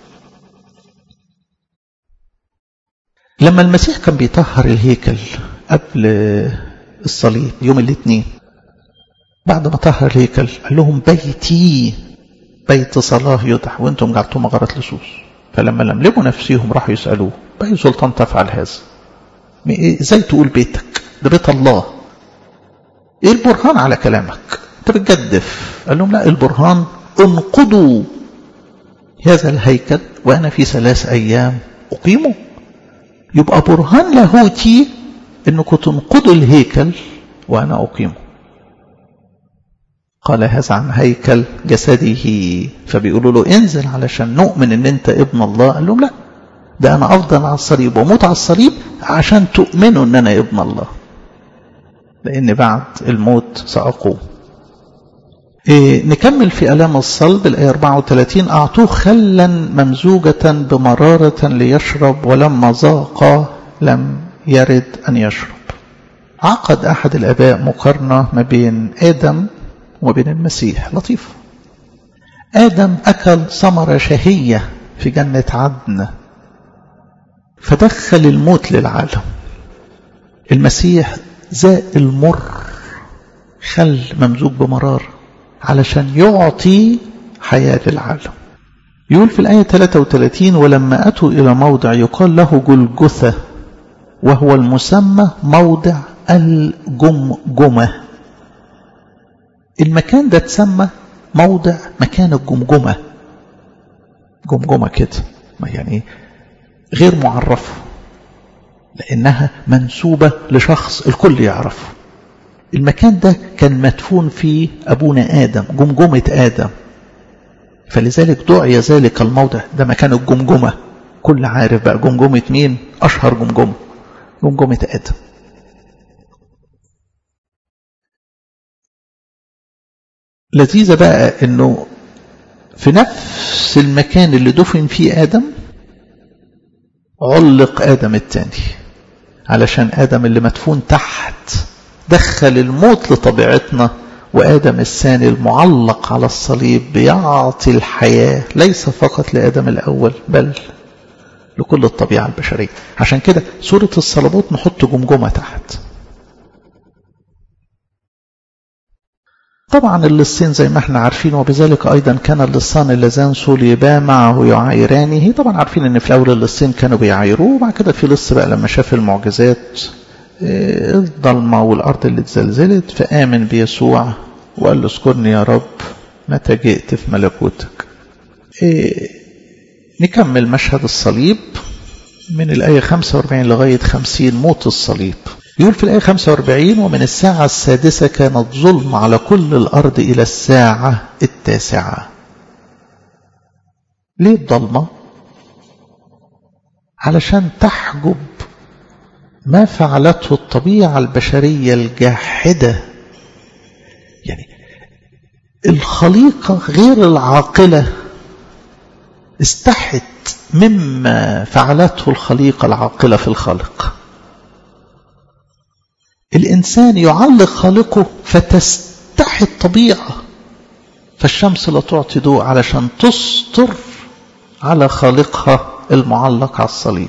لما المسيح كان بيطهر الهيكل قبل الصليب يوم الاثنين بعد ما طهر الهيكل قال لهم بيتي بيت صلاة يدح وانتم جعلتم مغارة لصوص فلما لملموا نفسهم راحوا يسألوه بأي سلطان تفعل هذا ازاي تقول بيتك ده بيت الله ايه البرهان على كلامك انت بتجدف قال لهم لا البرهان انقضوا هذا الهيكل وانا في ثلاث ايام اقيمه يبقى برهان لاهوتي انكم تنقضوا الهيكل وانا اقيمه قال هذا عن هيكل جسده فبيقولوا له انزل علشان نؤمن ان انت ابن الله قال لهم لا ده انا افضل على الصليب واموت على الصليب عشان تؤمنوا ان انا ابن الله لان بعد الموت ساقوم إيه نكمل في ألام الصلب الآية 34 أعطوه خلا ممزوجة بمرارة ليشرب ولما ذاق لم يرد أن يشرب عقد أحد الآباء مقارنة ما بين آدم وما بين المسيح لطيف آدم أكل ثمرة شهية في جنة عدن فدخل الموت للعالم المسيح ذاق المر خل ممزوج بمرار علشان يعطي حياة للعالم يقول في الآية 33 ولما أتوا إلى موضع يقال له جلجثة وهو المسمى موضع الجمجمة المكان ده تسمى موضع مكان الجمجمة جمجمة كده يعني غير معرفة لأنها منسوبة لشخص الكل يعرفه المكان ده كان مدفون فيه أبونا آدم جمجمة آدم فلذلك دعي ذلك الموضع ده مكان الجمجمة كل عارف بقى جمجمة مين أشهر جمجمة جمجمة آدم لذيذة بقى انه في نفس المكان اللي دفن فيه آدم علق آدم الثاني علشان آدم اللي مدفون تحت دخل الموت لطبيعتنا وآدم الثاني المعلق على الصليب بيعطي الحياة ليس فقط لآدم الأول بل لكل الطبيعة البشرية عشان كده سورة الصلبات نحط جمجمة تحت طبعا اللصين زي ما احنا عارفين وبذلك ايضا كان اللصان اللذان صليبا معه يعايرانه طبعا عارفين ان في الاول اللصين كانوا بيعايروه وبعد كده في لص بقى لما شاف المعجزات الضلمه والارض اللي اتزلزلت فامن بيسوع وقال له اذكرني يا رب متى جئت في ملكوتك نكمل مشهد الصليب من الآية 45 لغاية 50 موت الصليب يقول في الآية 45 ومن الساعة السادسة كانت ظلم على كل الأرض إلى الساعة التاسعة ليه الضلمة؟ علشان تحجب ما فعلته الطبيعة البشرية الجاحدة يعني الخليقة غير العاقلة استحت مما فعلته الخليقة العاقلة في الخلق الإنسان يعلق خالقه فتستحي الطبيعة فالشمس لا تعطي ضوء علشان تستر على خالقها المعلق على الصليب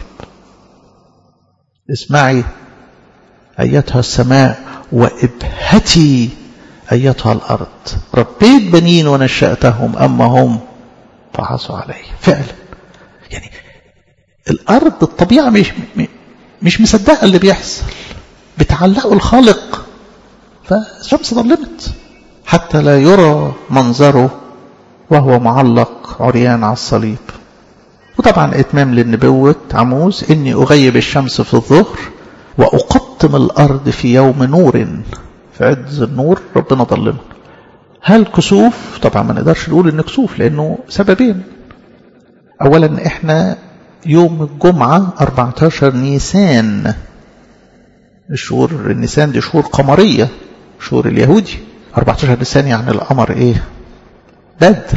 اسمعي أيتها السماء وإبهتي أيتها الأرض ربيت بنين ونشأتهم أما هم فعصوا علي فعلا يعني الأرض الطبيعة مش مش مصدقة اللي بيحصل بتعلقوا الخالق فالشمس ظلمت حتى لا يرى منظره وهو معلق عريان على الصليب وطبعا اتمام للنبوة عموز اني اغيب الشمس في الظهر واقطم الارض في يوم نور في عز النور ربنا ظلمنا هل كسوف طبعا ما نقدرش نقول ان كسوف لانه سببين اولا احنا يوم الجمعة 14 نيسان الشهور النيسان دي شهور قمرية شهور اليهودي 14 نيسان يعني القمر ايه بدر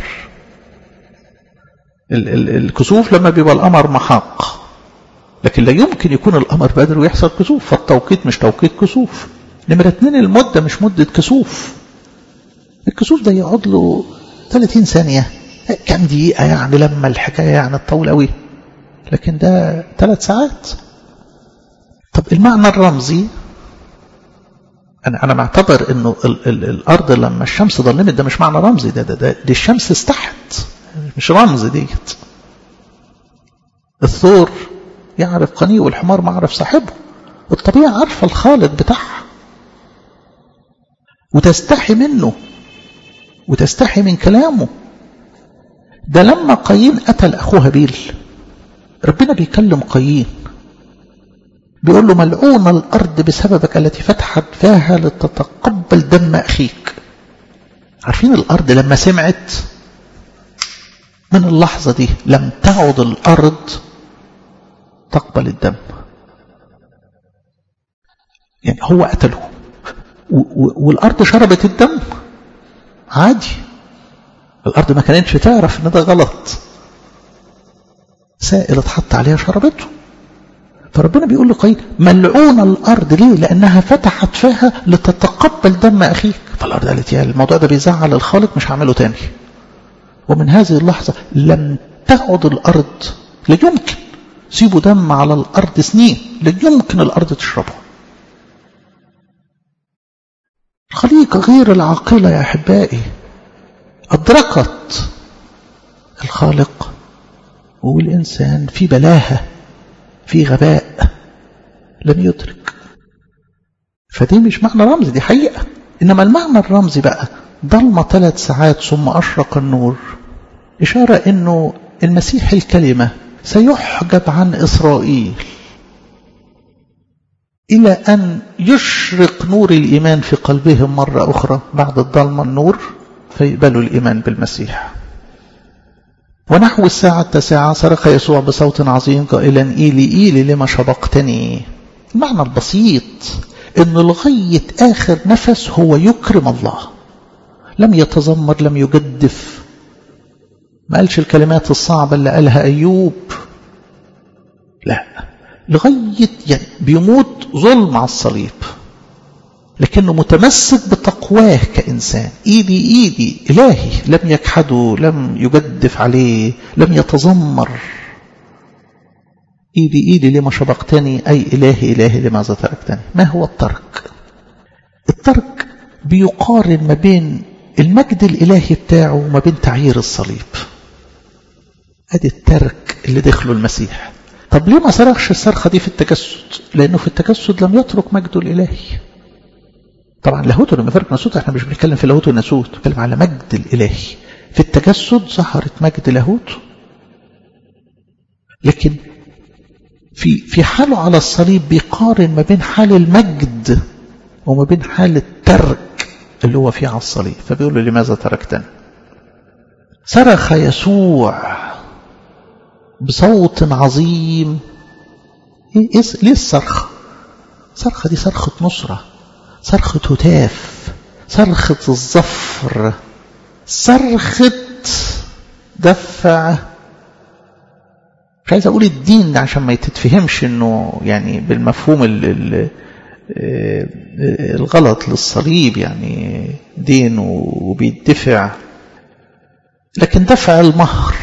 ال ال الكسوف لما بيبقى القمر محق لكن لا يمكن يكون القمر بدر ويحصل كسوف فالتوقيت مش توقيت كسوف نمرة اتنين المدة مش مدة كسوف الكسوف ده يقعد له 30 ثانية كام دقيقة يعني لما الحكاية يعني تطول قوي لكن ده ثلاث ساعات طب المعنى الرمزي أنا أنا معتبر إنه ال ال الأرض لما الشمس ظلمت ده مش معنى رمزي ده ده, ده دي الشمس استحت مش رمز ديت الثور يعرف قنيه والحمار ما عرف صاحبه الطبيعة عارفة الخالق بتاعها وتستحي منه وتستحي من كلامه ده لما قايين قتل أخوه هابيل ربنا بيكلم قايين بيقول له ملعون الأرض بسببك التي فتحت فاها لتتقبل دم أخيك عارفين الأرض لما سمعت من اللحظة دي لم تعد الأرض تقبل الدم يعني هو قتله والأرض شربت الدم عادي الأرض ما كانتش تعرف إن ده غلط سائل اتحط عليها شربته فربنا بيقول لقايين ملعون الأرض ليه لأنها فتحت فيها لتتقبل دم أخيك فالأرض قالت يا الموضوع ده بيزعل الخالق مش هعمله تاني ومن هذه اللحظة لم تعد الأرض لا يمكن سيبوا دم على الأرض سنين لا يمكن الأرض تشربه الخليقة غير العاقلة يا أحبائي أدركت الخالق والإنسان في بلاهة في غباء لم يدرك فدي مش معنى رمزي دي حقيقة إنما المعنى الرمزي بقى ضلمة ثلاث ساعات ثم أشرق النور إشارة إنه المسيح الكلمة سيحجب عن إسرائيل إلى أن يشرق نور الإيمان في قلبهم مرة أخرى بعد الظلمة النور فيقبلوا الإيمان بالمسيح ونحو الساعة التاسعة صرخ يسوع بصوت عظيم قائلا إيلي إيلي لما شبقتني المعنى البسيط أن لغاية آخر نفس هو يكرم الله لم يتذمر لم يجدف ما قالش الكلمات الصعبة اللي قالها أيوب لا لغاية يعني بيموت ظلم على الصليب لكنه متمسك بتقواه كإنسان إيدي إيدي إلهي لم يجحده لم يجدف عليه لم يتذمر إيدي إيدي لما شبقتني أي إلهي إلهي لماذا تركتني ما هو الترك الترك بيقارن ما بين المجد الإلهي بتاعه وما بين تعيير الصليب أدي الترك اللي دخله المسيح طب ليه ما صرخش الصرخة دي في التجسد لأنه في التجسد لم يترك مجده الإلهي طبعا لاهوت لما فرق ناسوت احنا مش بنتكلم في لاهوت وناسوت بنتكلم على مجد الإلهي في التجسد ظهرت مجد لاهوت لكن في في حاله على الصليب بيقارن ما بين حال المجد وما بين حال الترك اللي هو فيه على الصليب فبيقول له لماذا تركتني صرخ يسوع بصوت عظيم إيه ليه الصرخة صرخة دي صرخة نصرة صرخة هتاف صرخة الظفر صرخة دفع مش عايز اقول الدين عشان ما تتفهمش انه يعني بالمفهوم ال ال الغلط للصليب يعني دين وبيدفع لكن دفع المهر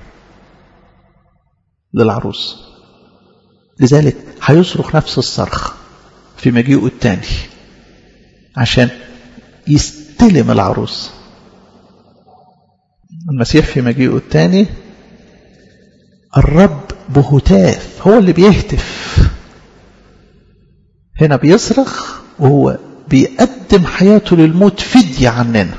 للعروس لذلك هيصرخ نفس الصرخ في مجيئه الثاني عشان يستلم العروس المسيح في مجيئه الثاني الرب بهتاف هو اللي بيهتف هنا بيصرخ وهو بيقدم حياته للموت فدية عننا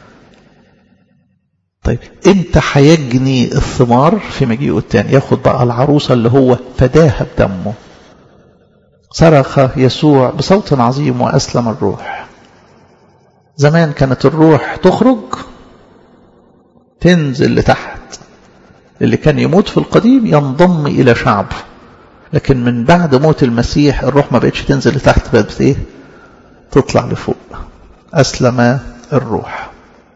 طيب امتى هيجني الثمار في مجيئه الثاني ياخد بقى العروسة اللي هو فداها بدمه صرخ يسوع بصوت عظيم وأسلم الروح زمان كانت الروح تخرج تنزل لتحت اللي كان يموت في القديم ينضم إلى شعبه لكن من بعد موت المسيح الروح ما بقتش تنزل لتحت بقت ايه تطلع لفوق أسلم الروح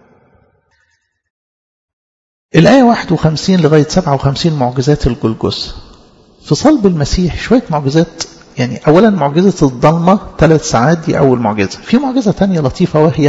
الآية 51 لغاية 57 معجزات الجلجثة في صلب المسيح شوية معجزات يعني أولا معجزة الضلمة ثلاث ساعات دي أول معجزة في معجزة تانية لطيفة وهي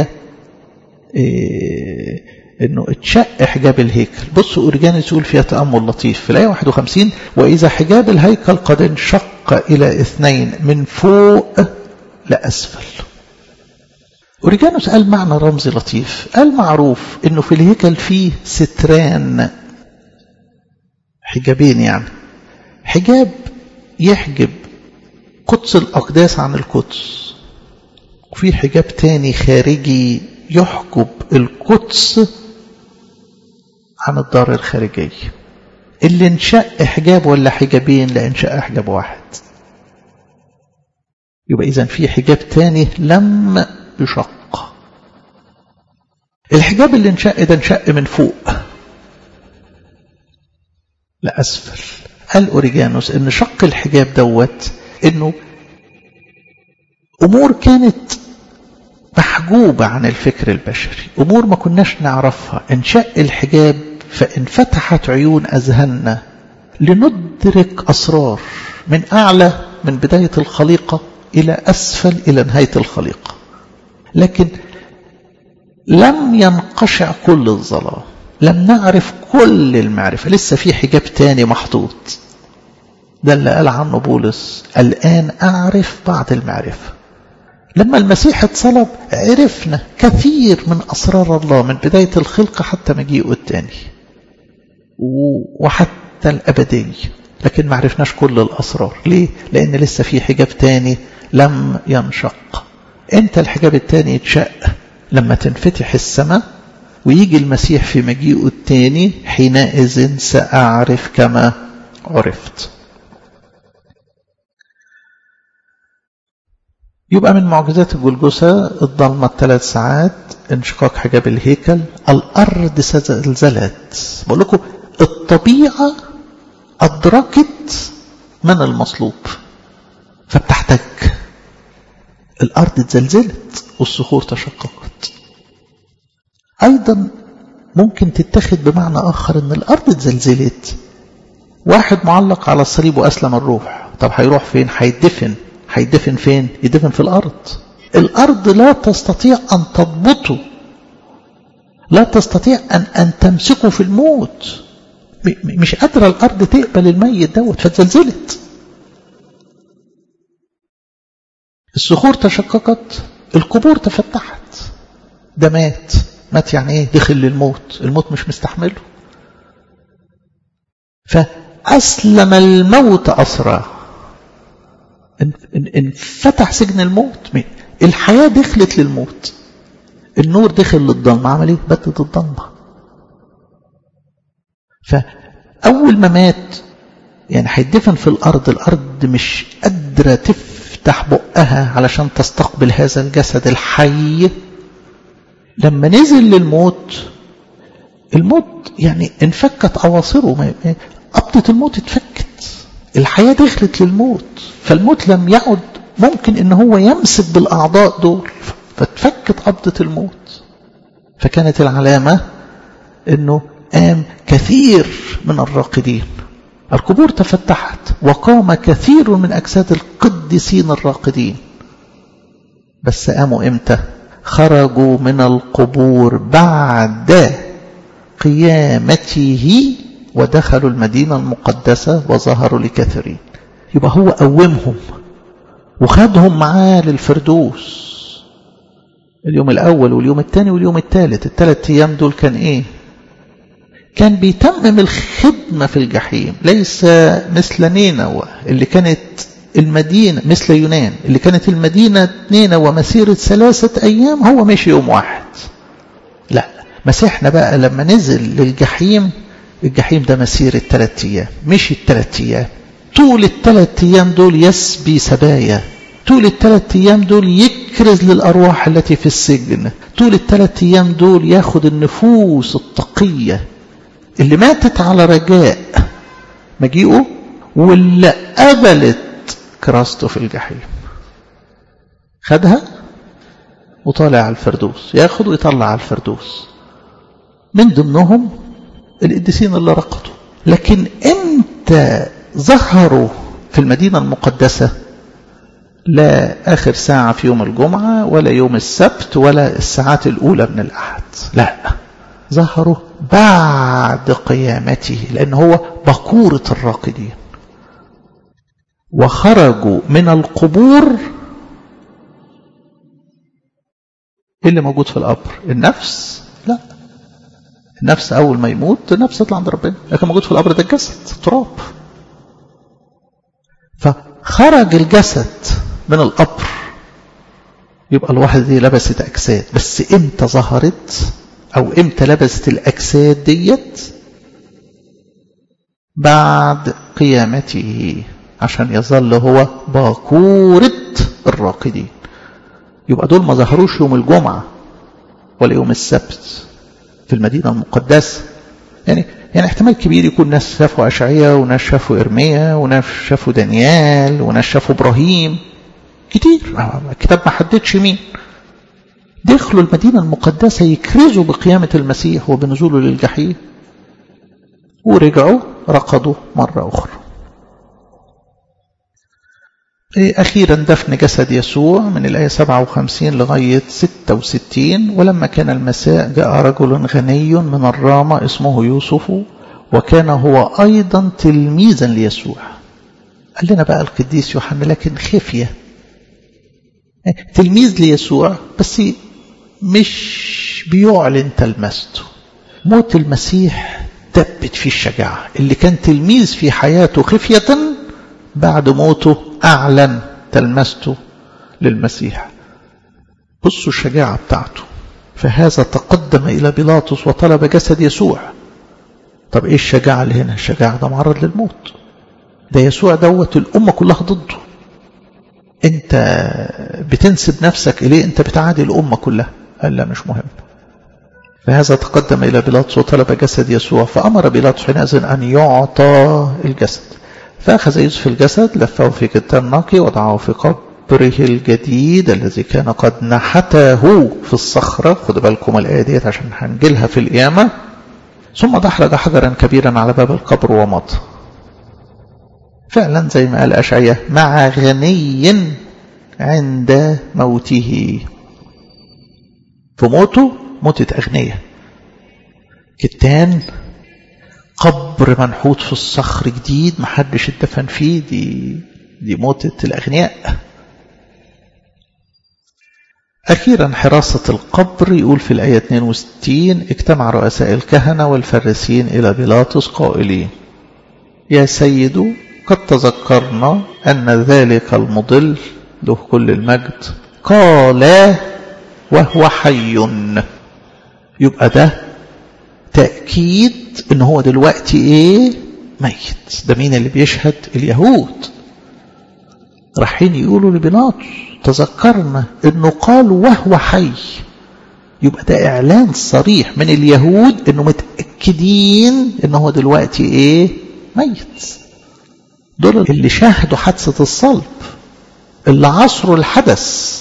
إيه انه اتشق حجاب الهيكل بصوا اورجانيس يقول فيها تامل لطيف في الايه 51 واذا حجاب الهيكل قد انشق الى اثنين من فوق لاسفل اورجانوس قال معنى رمزي لطيف قال معروف انه في الهيكل فيه ستران حجابين يعني حجاب يحجب قدس الاقداس عن القدس وفي حجاب تاني خارجي يحجب القدس عن الدار الخارجية اللي انشق حجاب ولا حجابين لا انشق حجاب واحد يبقى إذا في حجاب تاني لم يشق الحجاب اللي انشق ده انشق من فوق لأسفل قال أوريجانوس إن شق الحجاب دوت إنه أمور كانت محجوبة عن الفكر البشري أمور ما كناش نعرفها انشق الحجاب فانفتحت عيون أذهاننا لندرك أسرار من أعلى من بداية الخليقة إلى أسفل إلى نهاية الخليقة لكن لم ينقشع كل الظلام لم نعرف كل المعرفة لسه في حجاب تاني محطوط ده اللي قال عنه بولس الآن أعرف بعض المعرفة لما المسيح اتصلب عرفنا كثير من أسرار الله من بداية الخلقة حتى مجيئه الثاني وحتى الأبدية لكن ما عرفناش كل الأسرار ليه؟ لأن لسه في حجاب تاني لم ينشق انت الحجاب التاني يتشق لما تنفتح السماء ويجي المسيح في مجيئه التاني حينئذ سأعرف كما عرفت يبقى من معجزات الجلجسة الضلمة الثلاث ساعات انشقاق حجاب الهيكل الأرض زلزلت بقول لكم الطبيعة أدركت من المصلوب فبتحتاج الأرض اتزلزلت والصخور تشققت أيضا ممكن تتخذ بمعنى آخر أن الأرض اتزلزلت واحد معلق على الصليب وأسلم الروح طب هيروح فين هيدفن هيدفن فين يدفن في الأرض الأرض لا تستطيع أن تضبطه لا تستطيع أن, أن تمسكه في الموت مش قادرة الأرض تقبل الميت دوت فتزلزلت الصخور تشققت القبور تفتحت ده مات مات يعني ايه دخل للموت الموت مش مستحمله فأسلم الموت أسرى انفتح سجن الموت الحياة دخلت للموت النور دخل للضلمة عمل ايه بدت الضلمة فأول ما مات يعني هيدفن في الأرض الأرض مش قادرة تفتح بقها علشان تستقبل هذا الجسد الحي لما نزل للموت الموت يعني انفكت أواصره قبضة الموت اتفكت الحياة دخلت للموت فالموت لم يعد ممكن ان هو يمسك بالأعضاء دول فاتفكت قبضة الموت فكانت العلامة انه قام كثير من الراقدين القبور تفتحت وقام كثير من أجساد القديسين الراقدين بس قاموا امتى خرجوا من القبور بعد قيامته ودخلوا المدينة المقدسة وظهروا لكثيرين يبقى هو قومهم وخدهم معاه للفردوس اليوم الأول واليوم الثاني واليوم الثالث الثلاث أيام دول كان إيه كان بيتمم الخدمة في الجحيم ليس مثل نينوى اللي كانت المدينة مثل يونان اللي كانت المدينة نينوى مسيرة ثلاثة أيام هو ماشي يوم واحد لا مسيحنا بقى لما نزل للجحيم الجحيم ده مسيرة ثلاثة أيام مش الثلاث أيام طول الثلاث أيام دول يسبي سبايا طول الثلاث أيام دول يكرز للأرواح التي في السجن طول الثلاث أيام دول ياخد النفوس التقية اللي ماتت على رجاء مجيئه واللي قبلت كراسته في الجحيم خدها وطالع على الفردوس ياخد ويطلع على الفردوس من ضمنهم القديسين اللي رقدوا لكن امتى ظهروا في المدينة المقدسة لا آخر ساعة في يوم الجمعة ولا يوم السبت ولا الساعات الأولى من الأحد لا ظهروا بعد قيامته لأن هو بكورة الراقدين وخرجوا من القبور ايه اللي موجود في القبر النفس لا النفس اول ما يموت النفس تطلع عند ربنا لكن موجود في القبر ده الجسد تراب فخرج الجسد من القبر يبقى الواحد دي لبست اجساد بس امتى ظهرت او امتى لبست الاجساد ديت بعد قيامته عشان يظل هو باكورة الراقدين يبقى دول ما ظهروش يوم الجمعة ولا يوم السبت في المدينة المقدسة يعني يعني احتمال كبير يكون ناس شافوا أشعية وناس شافوا إرميا وناس شافوا دانيال وناس شافوا إبراهيم كتير الكتاب ما حددش مين دخلوا المدينة المقدسة يكرزوا بقيامة المسيح وبنزوله للجحيم ورجعوا رقدوا مرة أخرى أخيرا دفن جسد يسوع من الآية 57 لغاية 66 ولما كان المساء جاء رجل غني من الرامة اسمه يوسف وكان هو أيضا تلميذا ليسوع قال لنا بقى القديس يوحنا لكن خفية تلميذ ليسوع بس مش بيعلن تلمسته موت المسيح دبت فيه الشجاعة اللي كان تلميذ في حياته خفية بعد موته أعلن تلمسته للمسيح بصوا الشجاعة بتاعته فهذا تقدم إلى بيلاطس وطلب جسد يسوع طب إيه الشجاعة اللي هنا الشجاعة ده معرض للموت ده يسوع دوت الأمة كلها ضده انت بتنسب نفسك اليه انت بتعادي الامه كلها قال لا مش مهم فهذا تقدم الى بيلاطس وطلب جسد يسوع فامر بيلاطس حينئذ ان يعطى الجسد فاخذ يوسف الجسد لفه في كتان نقي وضعه في قبره الجديد الذي كان قد نحته في الصخره خدوا بالكم الايه ديت عشان هنجيلها في القيامه ثم دحرج حجرا كبيرا على باب القبر ومضى فعلا زي ما قال أشعية مع غني عند موته في موته موتة أغنية كتان قبر منحوت في الصخر جديد محدش اتدفن فيه دي دي موتة الأغنياء أخيرا حراسة القبر يقول في الآية 62 اجتمع رؤساء الكهنة والفريسين إلى بيلاطس قائلين يا سيد قد تذكرنا أن ذلك المضل له كل المجد قال وهو حي يبقى ده تأكيد ان هو دلوقتي ايه ميت ده مين اللي بيشهد اليهود رايحين يقولوا لبيلاطس تذكرنا انه قال وهو حي يبقى ده اعلان صريح من اليهود انه متأكدين انه هو دلوقتي ايه ميت دول اللي شاهدوا حادثة الصلب اللي عصروا الحدث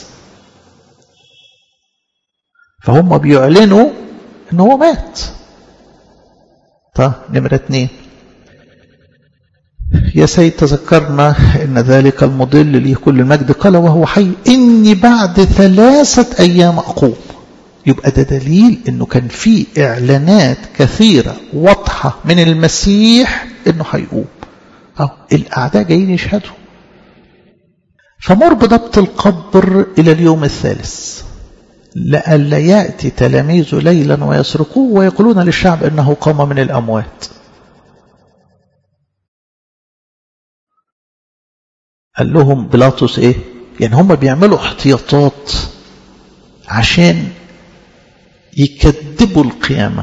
فهم بيعلنوا ان هو مات طيب نمرة اتنين يا سيد تذكرنا ان ذلك المضل لي كل المجد قال وهو حي اني بعد ثلاثة ايام اقوم يبقى ده دليل انه كان في اعلانات كثيرة واضحة من المسيح انه هيقوم أو الأعداء جايين يشهدوا فمر بضبط القبر إلى اليوم الثالث لئلا يأتي تلاميذ ليلا ويسرقوه ويقولون للشعب إنه قام من الأموات قال لهم بيلاطس إيه يعني هم بيعملوا احتياطات عشان يكذبوا القيامه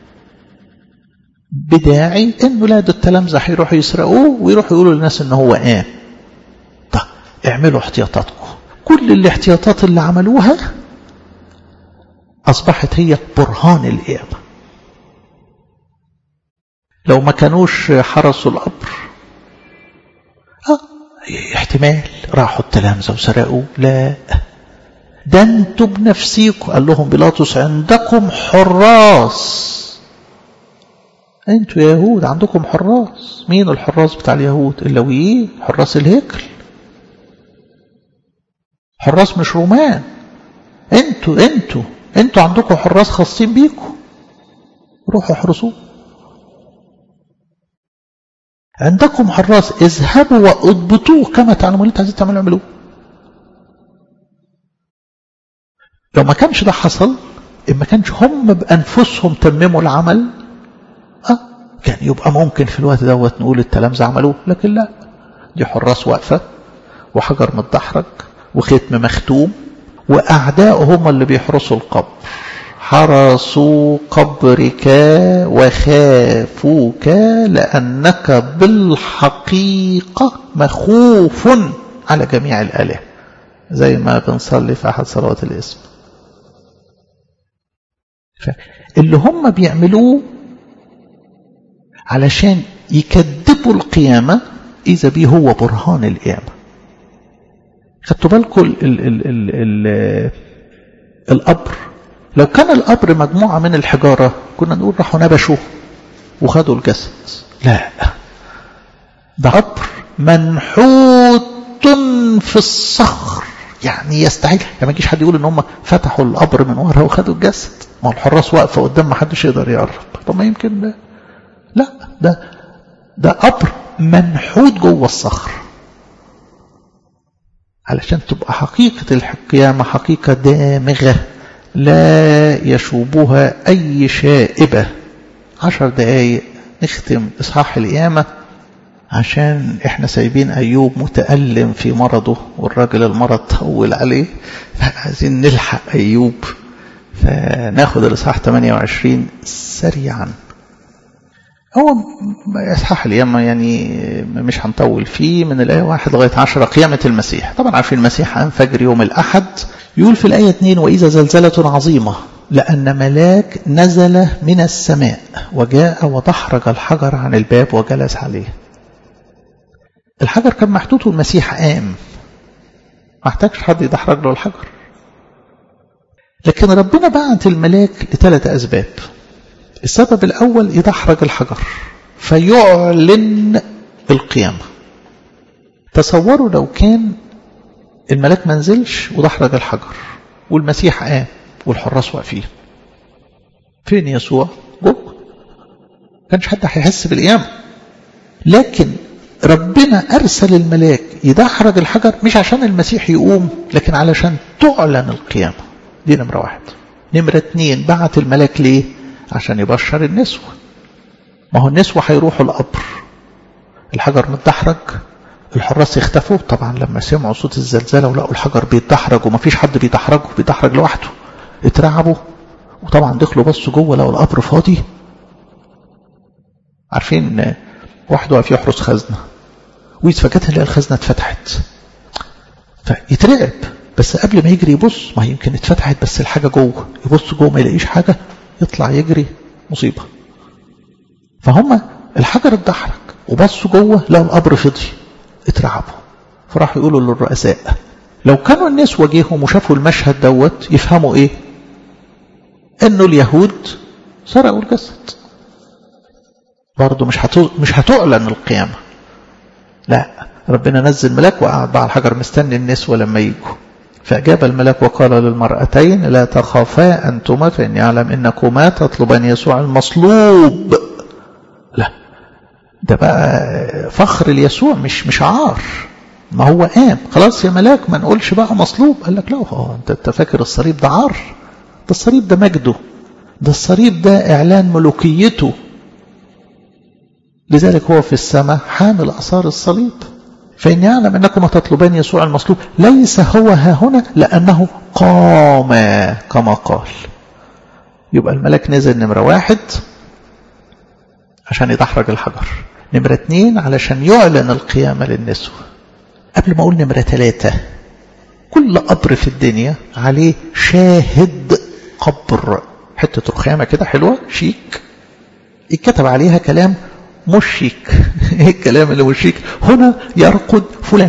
بداعي انه لا ده التلامذه هيروحوا يسرقوه ويروحوا يقولوا للناس ان هو قام طب اعملوا احتياطاتكم كل الاحتياطات اللي عملوها اصبحت هي برهان القيامه لو ما كانوش حرسوا القبر اه احتمال راحوا التلامذه وسرقوا لا ده انتوا بنفسيكم قال لهم بيلاطس عندكم حراس انتوا يا يهود عندكم حراس مين الحراس بتاع اليهود اللويين حراس الهيكل حراس مش رومان انتوا انتوا انتوا عندكم حراس خاصين بيكم روحوا احرسوه عندكم حراس اذهبوا واضبطوه كما تعلمون اللي انتوا عايزين تعملوا اعملوه لو ما كانش ده حصل إن ما كانش هم بأنفسهم تمموا العمل أه كان يبقى ممكن في الوقت دوت نقول التلامذة عملوه لكن لا دي حراس واقفة وحجر متدحرج وختم مختوم وأعداء هم اللي بيحرسوا القبر حرسوا قبرك وخافوك لأنك بالحقيقة مخوف على جميع الآلهة زي ما بنصلي في أحد صلوات الاسم اللي هم بيعملوه علشان يكذبوا القيامة إذا به هو برهان القيامة خدتوا بالكم ال ال ال ال ال القبر لو كان القبر مجموعة من الحجارة كنا نقول راحوا نبشوه وخدوا الجسد لا ده قبر منحوت في الصخر يعني يستحيل يعني ما يجيش حد يقول ان هم فتحوا القبر من ورا وخدوا الجسد ما الحراس واقفه قدام ما حدش يقدر يقرب طب ما يمكن ده لا ده ده قبر منحوت جوه الصخر علشان تبقى حقيقة القيامة حقيقة دامغة لا يشوبها أي شائبة عشر دقايق نختم إصحاح القيامة عشان احنا سايبين أيوب متألم في مرضه والراجل المرض طول عليه فعايزين نلحق أيوب فناخد الإصحاح 28 سريعا هو إصحاح اليوم يعني مش هنطول فيه من الآية واحد لغاية عشرة قيامة المسيح طبعا عارفين المسيح أنفجر يوم الأحد يقول في الآية 2 وإذا زلزلة عظيمة لأن ملاك نزل من السماء وجاء ودحرج الحجر عن الباب وجلس عليه الحجر كان محطوط والمسيح قام ما احتاجش حد يدحرج له الحجر لكن ربنا بعت الملاك لثلاث أسباب السبب الأول يدحرج الحجر فيعلن القيامة تصوروا لو كان الملاك ما نزلش ودحرج الحجر والمسيح قام والحراس واقفين فين يسوع جوه كانش حد هيحس بالقيامة لكن ربنا أرسل الملاك يدحرج الحجر مش عشان المسيح يقوم لكن علشان تعلن القيامة دي نمرة واحد نمرة اتنين بعت الملاك ليه عشان يبشر النسوة ما هو النسوة هيروحوا القبر الحجر متدحرج الحراس يختفوا طبعا لما سمعوا صوت الزلزلة ولقوا الحجر بيتدحرج ومفيش حد بيدحرجه بيدحرج لوحده اترعبوا وطبعا دخلوا بصوا جوه لقوا القبر فاضي عارفين واحد واقف يحرس خزنة ويتفاجئ يلاقي الخزنة اتفتحت فيترعب بس قبل ما يجري يبص ما يمكن اتفتحت بس الحاجة جوه يبص جوه ما يلاقيش حاجة يطلع يجري مصيبة فهم الحجر اتدحرج وبصوا جوه لقوا القبر فضي اترعبوا فراحوا يقولوا للرؤساء لو كانوا الناس واجههم وشافوا المشهد دوت يفهموا ايه انه اليهود سرقوا الجسد برضه مش هتو... مش هتعلن القيامة لا ربنا نزل ملاك وقعد بقى على الحجر مستني النسوة لما يجوا فأجاب الملاك وقال للمرأتين لا تخافا أنتما فإني أعلم إنكما تطلبان يسوع المصلوب لا ده بقى فخر ليسوع مش مش عار ما هو قام خلاص يا ملاك ما نقولش بقى مصلوب قال لك لا هو انت انت فاكر الصليب ده عار ده الصليب ده مجده ده الصليب ده اعلان ملوكيته لذلك هو في السماء حامل اثار الصليب فاني اعلم انكم تطلبان يسوع المصلوب ليس هو ها هنا لانه قام كما قال يبقى الملك نزل نمره واحد عشان يدحرج الحجر نمرة اتنين علشان يعلن القيامة للنسوة قبل ما أقول نمرة ثلاثة كل قبر في الدنيا عليه شاهد قبر حتة رخامة كده حلوة شيك اتكتب عليها كلام مش شيك ايه الكلام اللي مش شيك هنا يرقد فلان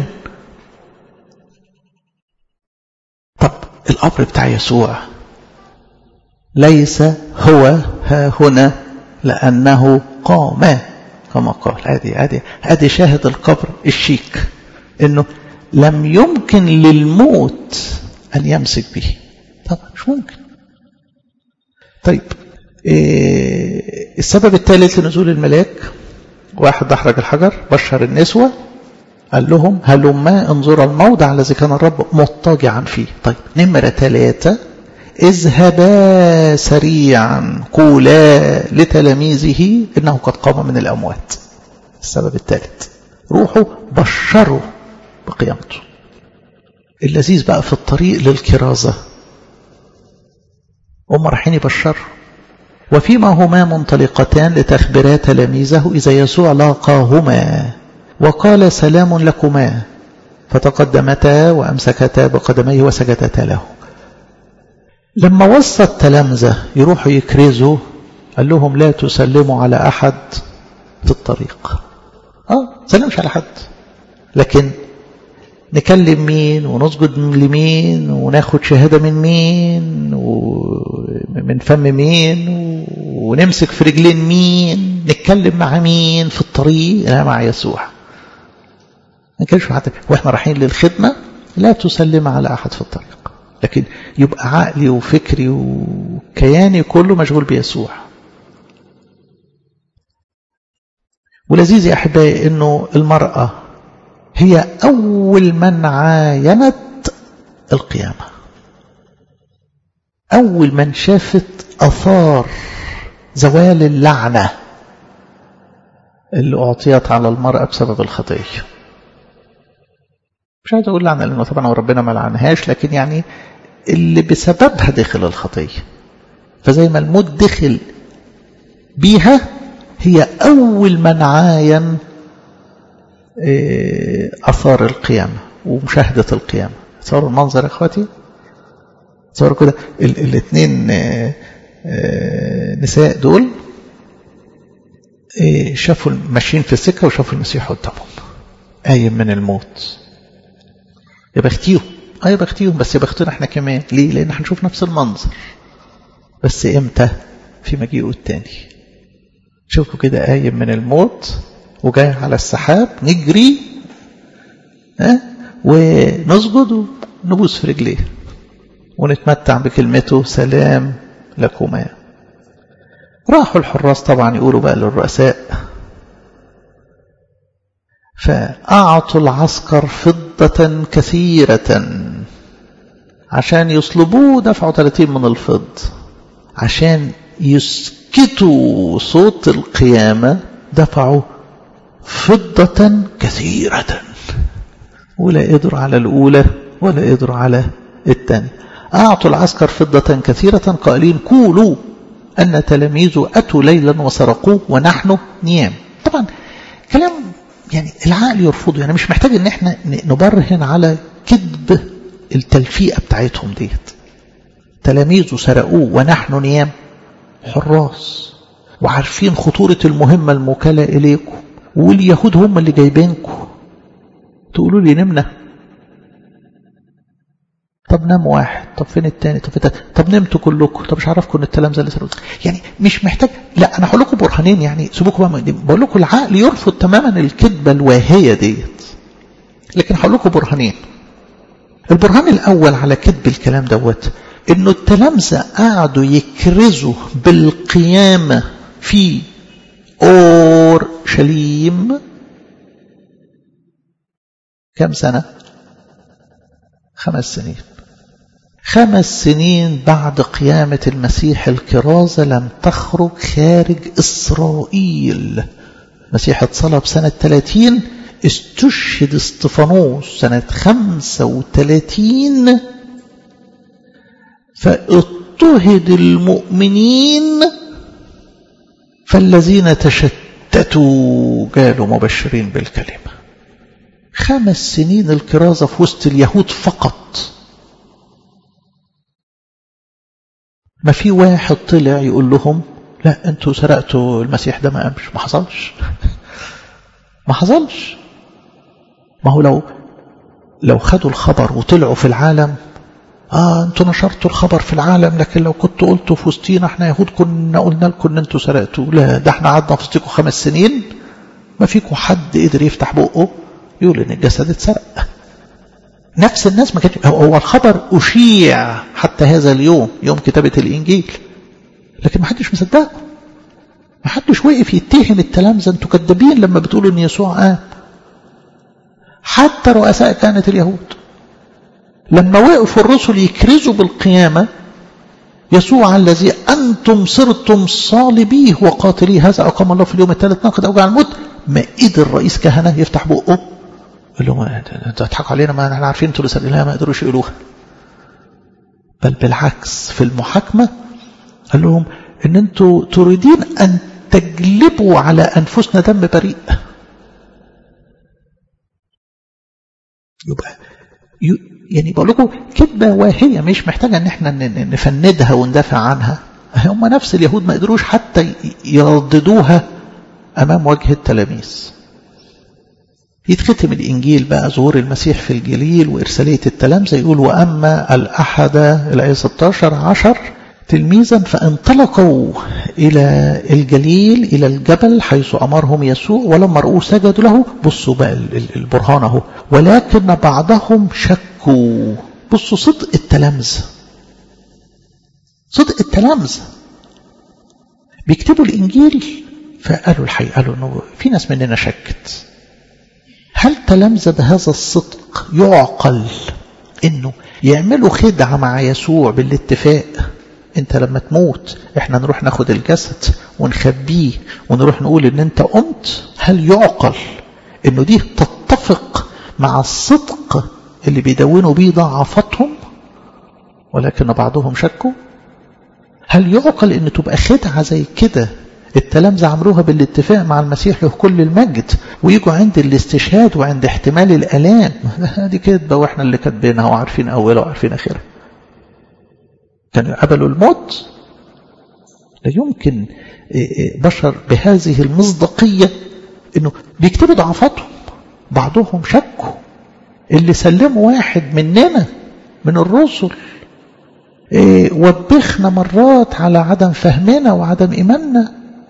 طب القبر بتاع يسوع ليس هو ها هنا لأنه قام كما قال ادي ادي ادي شاهد القبر الشيك انه لم يمكن للموت ان يمسك به طبعا مش ممكن طيب إيه السبب الثالث لنزول الملاك واحد دحرج الحجر بشر النسوة قال لهم هلما انظر الموضع الذي كان الرب مضطجعا فيه طيب نمرة ثلاثة اذهبا سريعا قولا لتلاميذه انه قد قام من الاموات السبب الثالث روحوا بشروا بقيامته اللذيذ بقى في الطريق للكرازة هم رايحين يبشروا وفيما هما منطلقتان لتخبرا تلاميذه إذا يسوع لاقاهما وقال سلام لكما فتقدمتا وأمسكتا بقدميه وسجدتا له لما وصى التلامذة يروحوا يكرزوا قال لهم لا تسلموا على أحد في الطريق اه سلمش على حد لكن نكلم مين ونسجد لمين وناخد شهادة من مين ومن فم مين ونمسك في رجلين مين نتكلم مع مين في الطريق لا مع يسوع ما نتكلمش مع حد واحنا رايحين للخدمة لا تسلم على أحد في الطريق لكن يبقى عقلي وفكري وكياني كله مشغول بيسوع ولذيذ يا أحبائي أنه المرأة هي أول من عاينت القيامة أول من شافت أثار زوال اللعنة اللي أعطيت على المرأة بسبب الخطية مش عايز أقول لعنة لأنه طبعا ربنا ما لعنهاش لكن يعني اللي بسببها دخل الخطية فزي ما الموت دخل بيها هي أول من عاين أثار القيامة ومشاهدة القيامة تصوروا المنظر يا اخواتي تصوروا كده الاثنين نساء دول شافوا ماشيين في السكة وشافوا المسيح قدامهم قايم من الموت يا بختيهم اه يا بختيهم بس يا بختنا احنا كمان ليه لان هنشوف نفس المنظر بس امتى في مجيئه التاني شوفوا كده قايم من الموت وجاي على السحاب نجري ها ونسجد ونبوس في رجليه ونتمتع بكلمته سلام لكما راحوا الحراس طبعا يقولوا بقى للرؤساء فأعطوا العسكر فضة كثيرة عشان يصلبوه دفعوا 30 من الفض عشان يسكتوا صوت القيامة دفعوا فضة كثيرة ولا قدروا على الأولى ولا قدروا على الثانية أعطوا العسكر فضة كثيرة قائلين قولوا أن تلاميذه أتوا ليلا وسرقوه ونحن نيام طبعا كلام يعني العقل يرفضه يعني مش محتاج ان احنا نبرهن على كذب التلفيقة بتاعتهم ديت تلاميذه سرقوه ونحن نيام حراس وعارفين خطورة المهمة الموكلة إليكم واليهود هم اللي جايبينكم تقولوا لي نمنا طب نام واحد طب فين التاني طب فين طب نمتوا كلكم طب مش عارفكم ان التلامذه اللي سرقوا يعني مش محتاج لا انا هقول لكم برهانين يعني سيبوكم بقى بقول لكم العقل يرفض تماما الكذبه الواهيه ديت لكن هقول لكم برهانين البرهان الاول على كذب الكلام دوت انه التلامذه قعدوا يكرزوا بالقيامه في اورشليم كم سنه خمس سنين خمس سنين بعد قيامة المسيح الكرازة لم تخرج خارج إسرائيل المسيح اتصلب سنة 30 استشهد استفانوس سنة 35 فاضطهد المؤمنين فالذين تشتتوا قالوا مبشرين بالكلمة خمس سنين الكرازة في وسط اليهود فقط ما في واحد طلع يقول لهم لا انتوا سرقتوا المسيح ده ما قامش ما حصلش ما حصلش ما هو لو لو خدوا الخبر وطلعوا في العالم اه انتوا نشرتوا الخبر في العالم لكن لو كنتوا قلتوا في وسطينا احنا يهود كنا قلنا لكم ان انتوا سرقتوا لا ده احنا قعدنا في وسطكم خمس سنين ما فيكم حد قدر يفتح بقه يقول ان الجسد اتسرق نفس الناس ما كانت هو الخبر اشيع حتى هذا اليوم يوم كتابه الانجيل لكن ما حدش مصدقه ما حدش وقف يتهم التلامذه انتوا كذابين لما بتقولوا ان يسوع قام حتى رؤساء كانت اليهود لما وقفوا الرسل يكرزوا بالقيامه يسوع الذي انتم صرتم صالبيه وقاتليه هذا اقام الله في اليوم الثالث ناقد اوجع الموت ما قدر رئيس كهنه يفتح بقه قال لهم انتوا هتضحكوا علينا ما احنا عارفين انتوا اللي سرقناها ما قدروش يقولوها بل بالعكس في المحاكمه قال لهم ان انتوا تريدين ان تجلبوا على انفسنا دم بريء يبقى يعني بقول لكم كذبه واهيه مش محتاجه ان احنا نفندها وندافع عنها هم نفس اليهود ما قدروش حتى يرددوها امام وجه التلاميذ يتختم الإنجيل بقى ظهور المسيح في الجليل وإرسالية التلامذة يقول وأما الأحد الآية 16 عشر تلميذا فانطلقوا إلى الجليل إلى الجبل حيث أمرهم يسوع ولما رأوه سجدوا له بصوا بقى البرهان اهو ولكن بعضهم شكوا بصوا صدق التلامذة صدق التلامذة بيكتبوا الإنجيل فقالوا الحقيقة قالوا إنه في ناس مننا شكت هل تلامذة بهذا الصدق يعقل انه يعملوا خدعة مع يسوع بالاتفاق انت لما تموت احنا نروح ناخد الجسد ونخبيه ونروح نقول ان انت قمت هل يعقل انه دي تتفق مع الصدق اللي بيدونوا بيه ضعفتهم ولكن بعضهم شكوا هل يعقل ان تبقى خدعة زي كده التلامذة عملوها بالاتفاق مع المسيح له كل المجد ويجوا عند الاستشهاد وعند احتمال الآلام دي كذبة واحنا اللي كاتبينها وعارفين أولها وعارفين آخرها كانوا قبلوا الموت لا يمكن بشر بهذه المصداقية انه بيكتبوا ضعفاتهم بعضهم شكوا اللي سلموا واحد مننا من الرسل إيه وبخنا مرات على عدم فهمنا وعدم إيماننا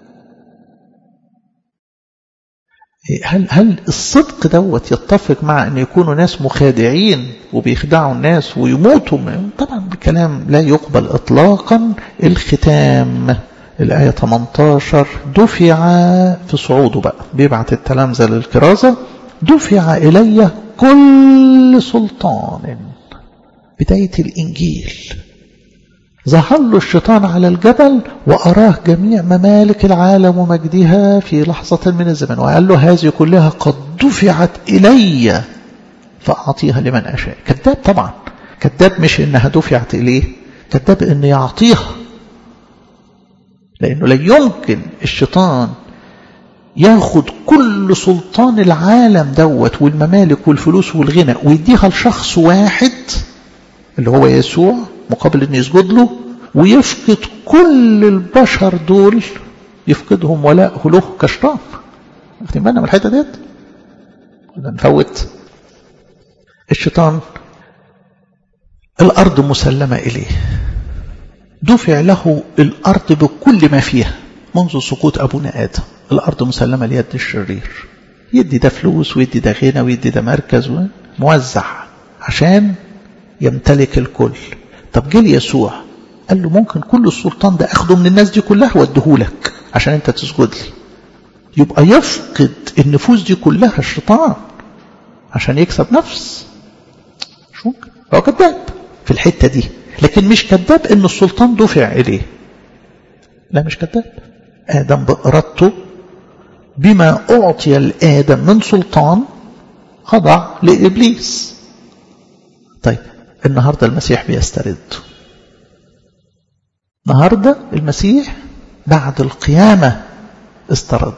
إيه هل هل الصدق دوت يتفق مع أن يكونوا ناس مخادعين وبيخدعوا الناس ويموتوا طبعا بكلام لا يقبل إطلاقا الختام الآية 18 دفع في صعوده بقى بيبعت التلامذة للكرازة دفع إلي كل سلطان بداية الإنجيل ظهر له الشيطان على الجبل وأراه جميع ممالك العالم ومجدها في لحظة من الزمن وقال له هذه كلها قد دفعت إلي فأعطيها لمن أشاء كذاب طبعا كذاب مش إنها دفعت إليه كذاب إن يعطيها لأنه لا يمكن الشيطان ياخد كل سلطان العالم دوت والممالك والفلوس والغنى ويديها لشخص واحد اللي هو يسوع مقابل ان يسجد له ويفقد كل البشر دول يفقدهم ولاءه له كشطان واخدين بالنا من الحته ديت ولا نفوت الشيطان الارض مسلمه اليه دفع له الارض بكل ما فيها منذ سقوط ابونا ادم الارض مسلمه ليد الشرير يدي ده فلوس ويدي ده غنى ويدي ده مركز موزع عشان يمتلك الكل طب جه يسوع قال له ممكن كل السلطان ده اخده من الناس دي كلها واديهولك عشان انت تسجد لي يبقى يفقد النفوس دي كلها الشيطان عشان يكسب نفس مش ممكن هو كذاب في الحتة دي لكن مش كذاب ان السلطان دفع اليه لا مش كذاب ادم بارادته بما اعطي لادم من سلطان خضع لابليس طيب النهاردة المسيح بيسترد النهاردة المسيح بعد القيامة استرد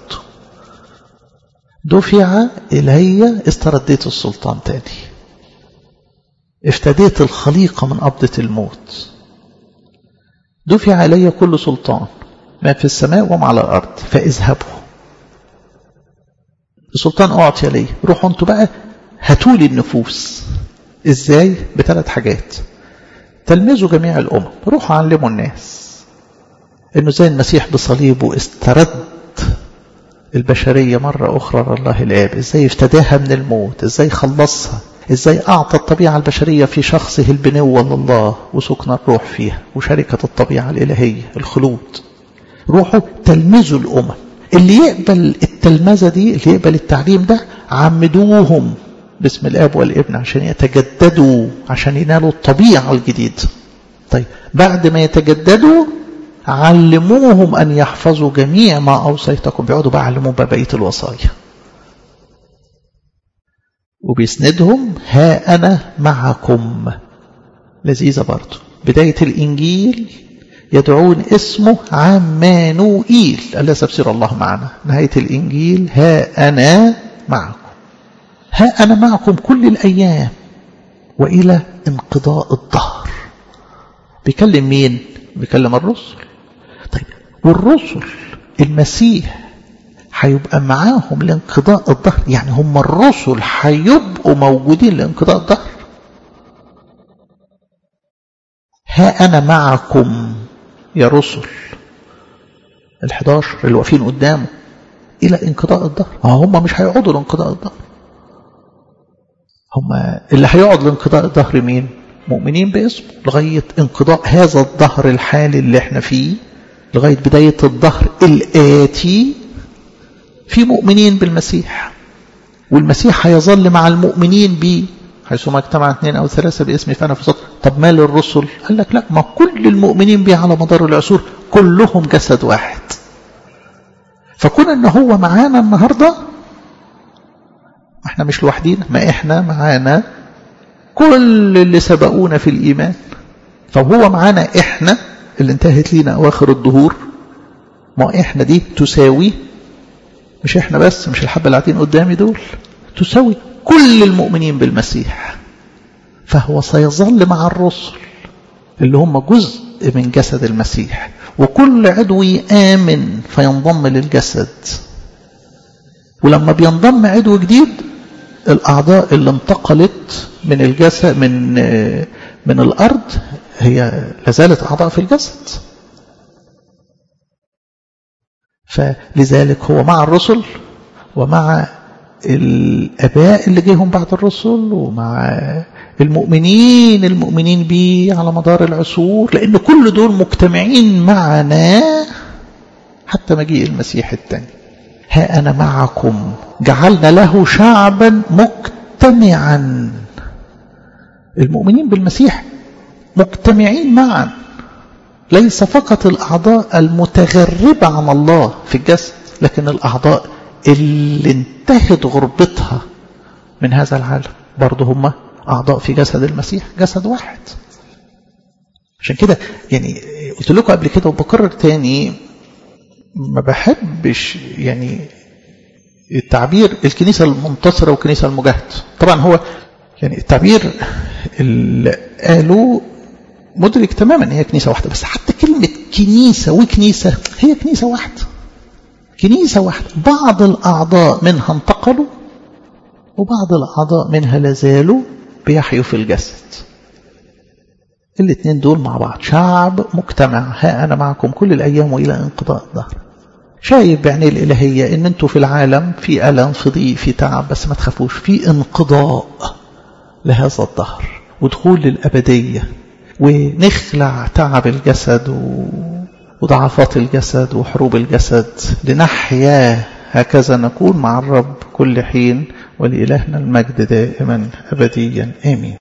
دفع إلي استرديت السلطان تاني افتديت الخليقة من قبضة الموت دفع إلي كل سلطان ما في السماء وما على الأرض فاذهبوا السلطان أعطي لي روحوا انتوا بقى هاتولي النفوس ازاي بثلاث حاجات تلمذوا جميع الامم روحوا علموا الناس انه زي المسيح بصليبه استرد البشرية مرة أخرى لله الآب إزاي افتداها من الموت إزاي خلصها إزاي أعطى الطبيعة البشرية في شخصه البنوة لله وسكن الروح فيها وشركة الطبيعة الإلهية الخلود روحوا تلمذوا الأمم اللي يقبل التلمذة دي اللي يقبل التعليم ده عمدوهم باسم الاب والابن عشان يتجددوا عشان ينالوا الطبيعه الجديده طيب بعد ما يتجددوا علموهم ان يحفظوا جميع ما اوصيتكم بيقعدوا بقى علموهم بقيه الوصايا وبيسندهم ها انا معكم لذيذه برضه بدايه الانجيل يدعون اسمه عمانوئيل الذي تفسير الله معنا نهايه الانجيل ها انا معكم ها أنا معكم كل الأيام وإلى انقضاء الظهر بيكلم مين؟ بيكلم الرسل طيب والرسل المسيح هيبقى معاهم لانقضاء الظهر يعني هم الرسل هيبقوا موجودين لانقضاء الظهر ها أنا معكم يا رسل الحداشر اللي واقفين قدامه إلى انقضاء الظهر هم مش هيقعدوا لانقضاء الظهر هم اللي هيقعد لانقضاء الظهر مين مؤمنين باسمه لغاية انقضاء هذا الظهر الحالي اللي احنا فيه لغاية بداية الظهر الآتي في مؤمنين بالمسيح والمسيح هيظل مع المؤمنين بيه حيثما اجتمع اثنين أو ثلاثة باسمي فأنا في صدر طب ما للرسل قال لك لا ما كل المؤمنين بيه على مدار العصور كلهم جسد واحد فكون ان هو معانا النهارده احنا مش لوحدينا ما احنا معانا كل اللي سبقونا في الإيمان فهو معانا احنا اللي انتهت لينا أواخر الظهور ما احنا دي تساوي مش احنا بس مش الحبة اللي قاعدين قدامي دول تساوي كل المؤمنين بالمسيح فهو سيظل مع الرسل اللي هم جزء من جسد المسيح وكل عضو آمن فينضم للجسد ولما بينضم عضو جديد الأعضاء اللي انتقلت من الجسد من من الأرض هي لازالت أعضاء في الجسد فلذلك هو مع الرسل ومع الآباء اللي جيهم بعد الرسل ومع المؤمنين المؤمنين به على مدار العصور لأن كل دول مجتمعين معنا حتى مجيء المسيح الثاني ها أنا معكم جعلنا له شعبا مجتمعا المؤمنين بالمسيح مجتمعين معا ليس فقط الأعضاء المتغربة عن الله في الجسد لكن الأعضاء اللي انتهت غربتها من هذا العالم برضه هم أعضاء في جسد المسيح جسد واحد عشان كده يعني قلت لكم قبل كده وبكرر تاني ما بحبش يعني التعبير الكنيسة المنتصرة والكنيسة المجاهدة طبعا هو يعني التعبير اللي قالوه مدرك تماما ان هي كنيسة واحدة بس حتى كلمة كنيسة وكنيسة هي كنيسة واحدة كنيسة واحدة بعض الأعضاء منها انتقلوا وبعض الأعضاء منها لازالوا بيحيوا في الجسد الاثنين دول مع بعض شعب مجتمع ها أنا معكم كل الأيام وإلى انقضاء الظهر شايف بعينيه الإلهية إن أنتوا في العالم في ألم في ضيق في تعب بس ما تخافوش في انقضاء لهذا الظهر ودخول للأبدية ونخلع تعب الجسد و... وضعفات الجسد وحروب الجسد لنحيا هكذا نكون مع الرب كل حين ولإلهنا المجد دائما أبديا آمين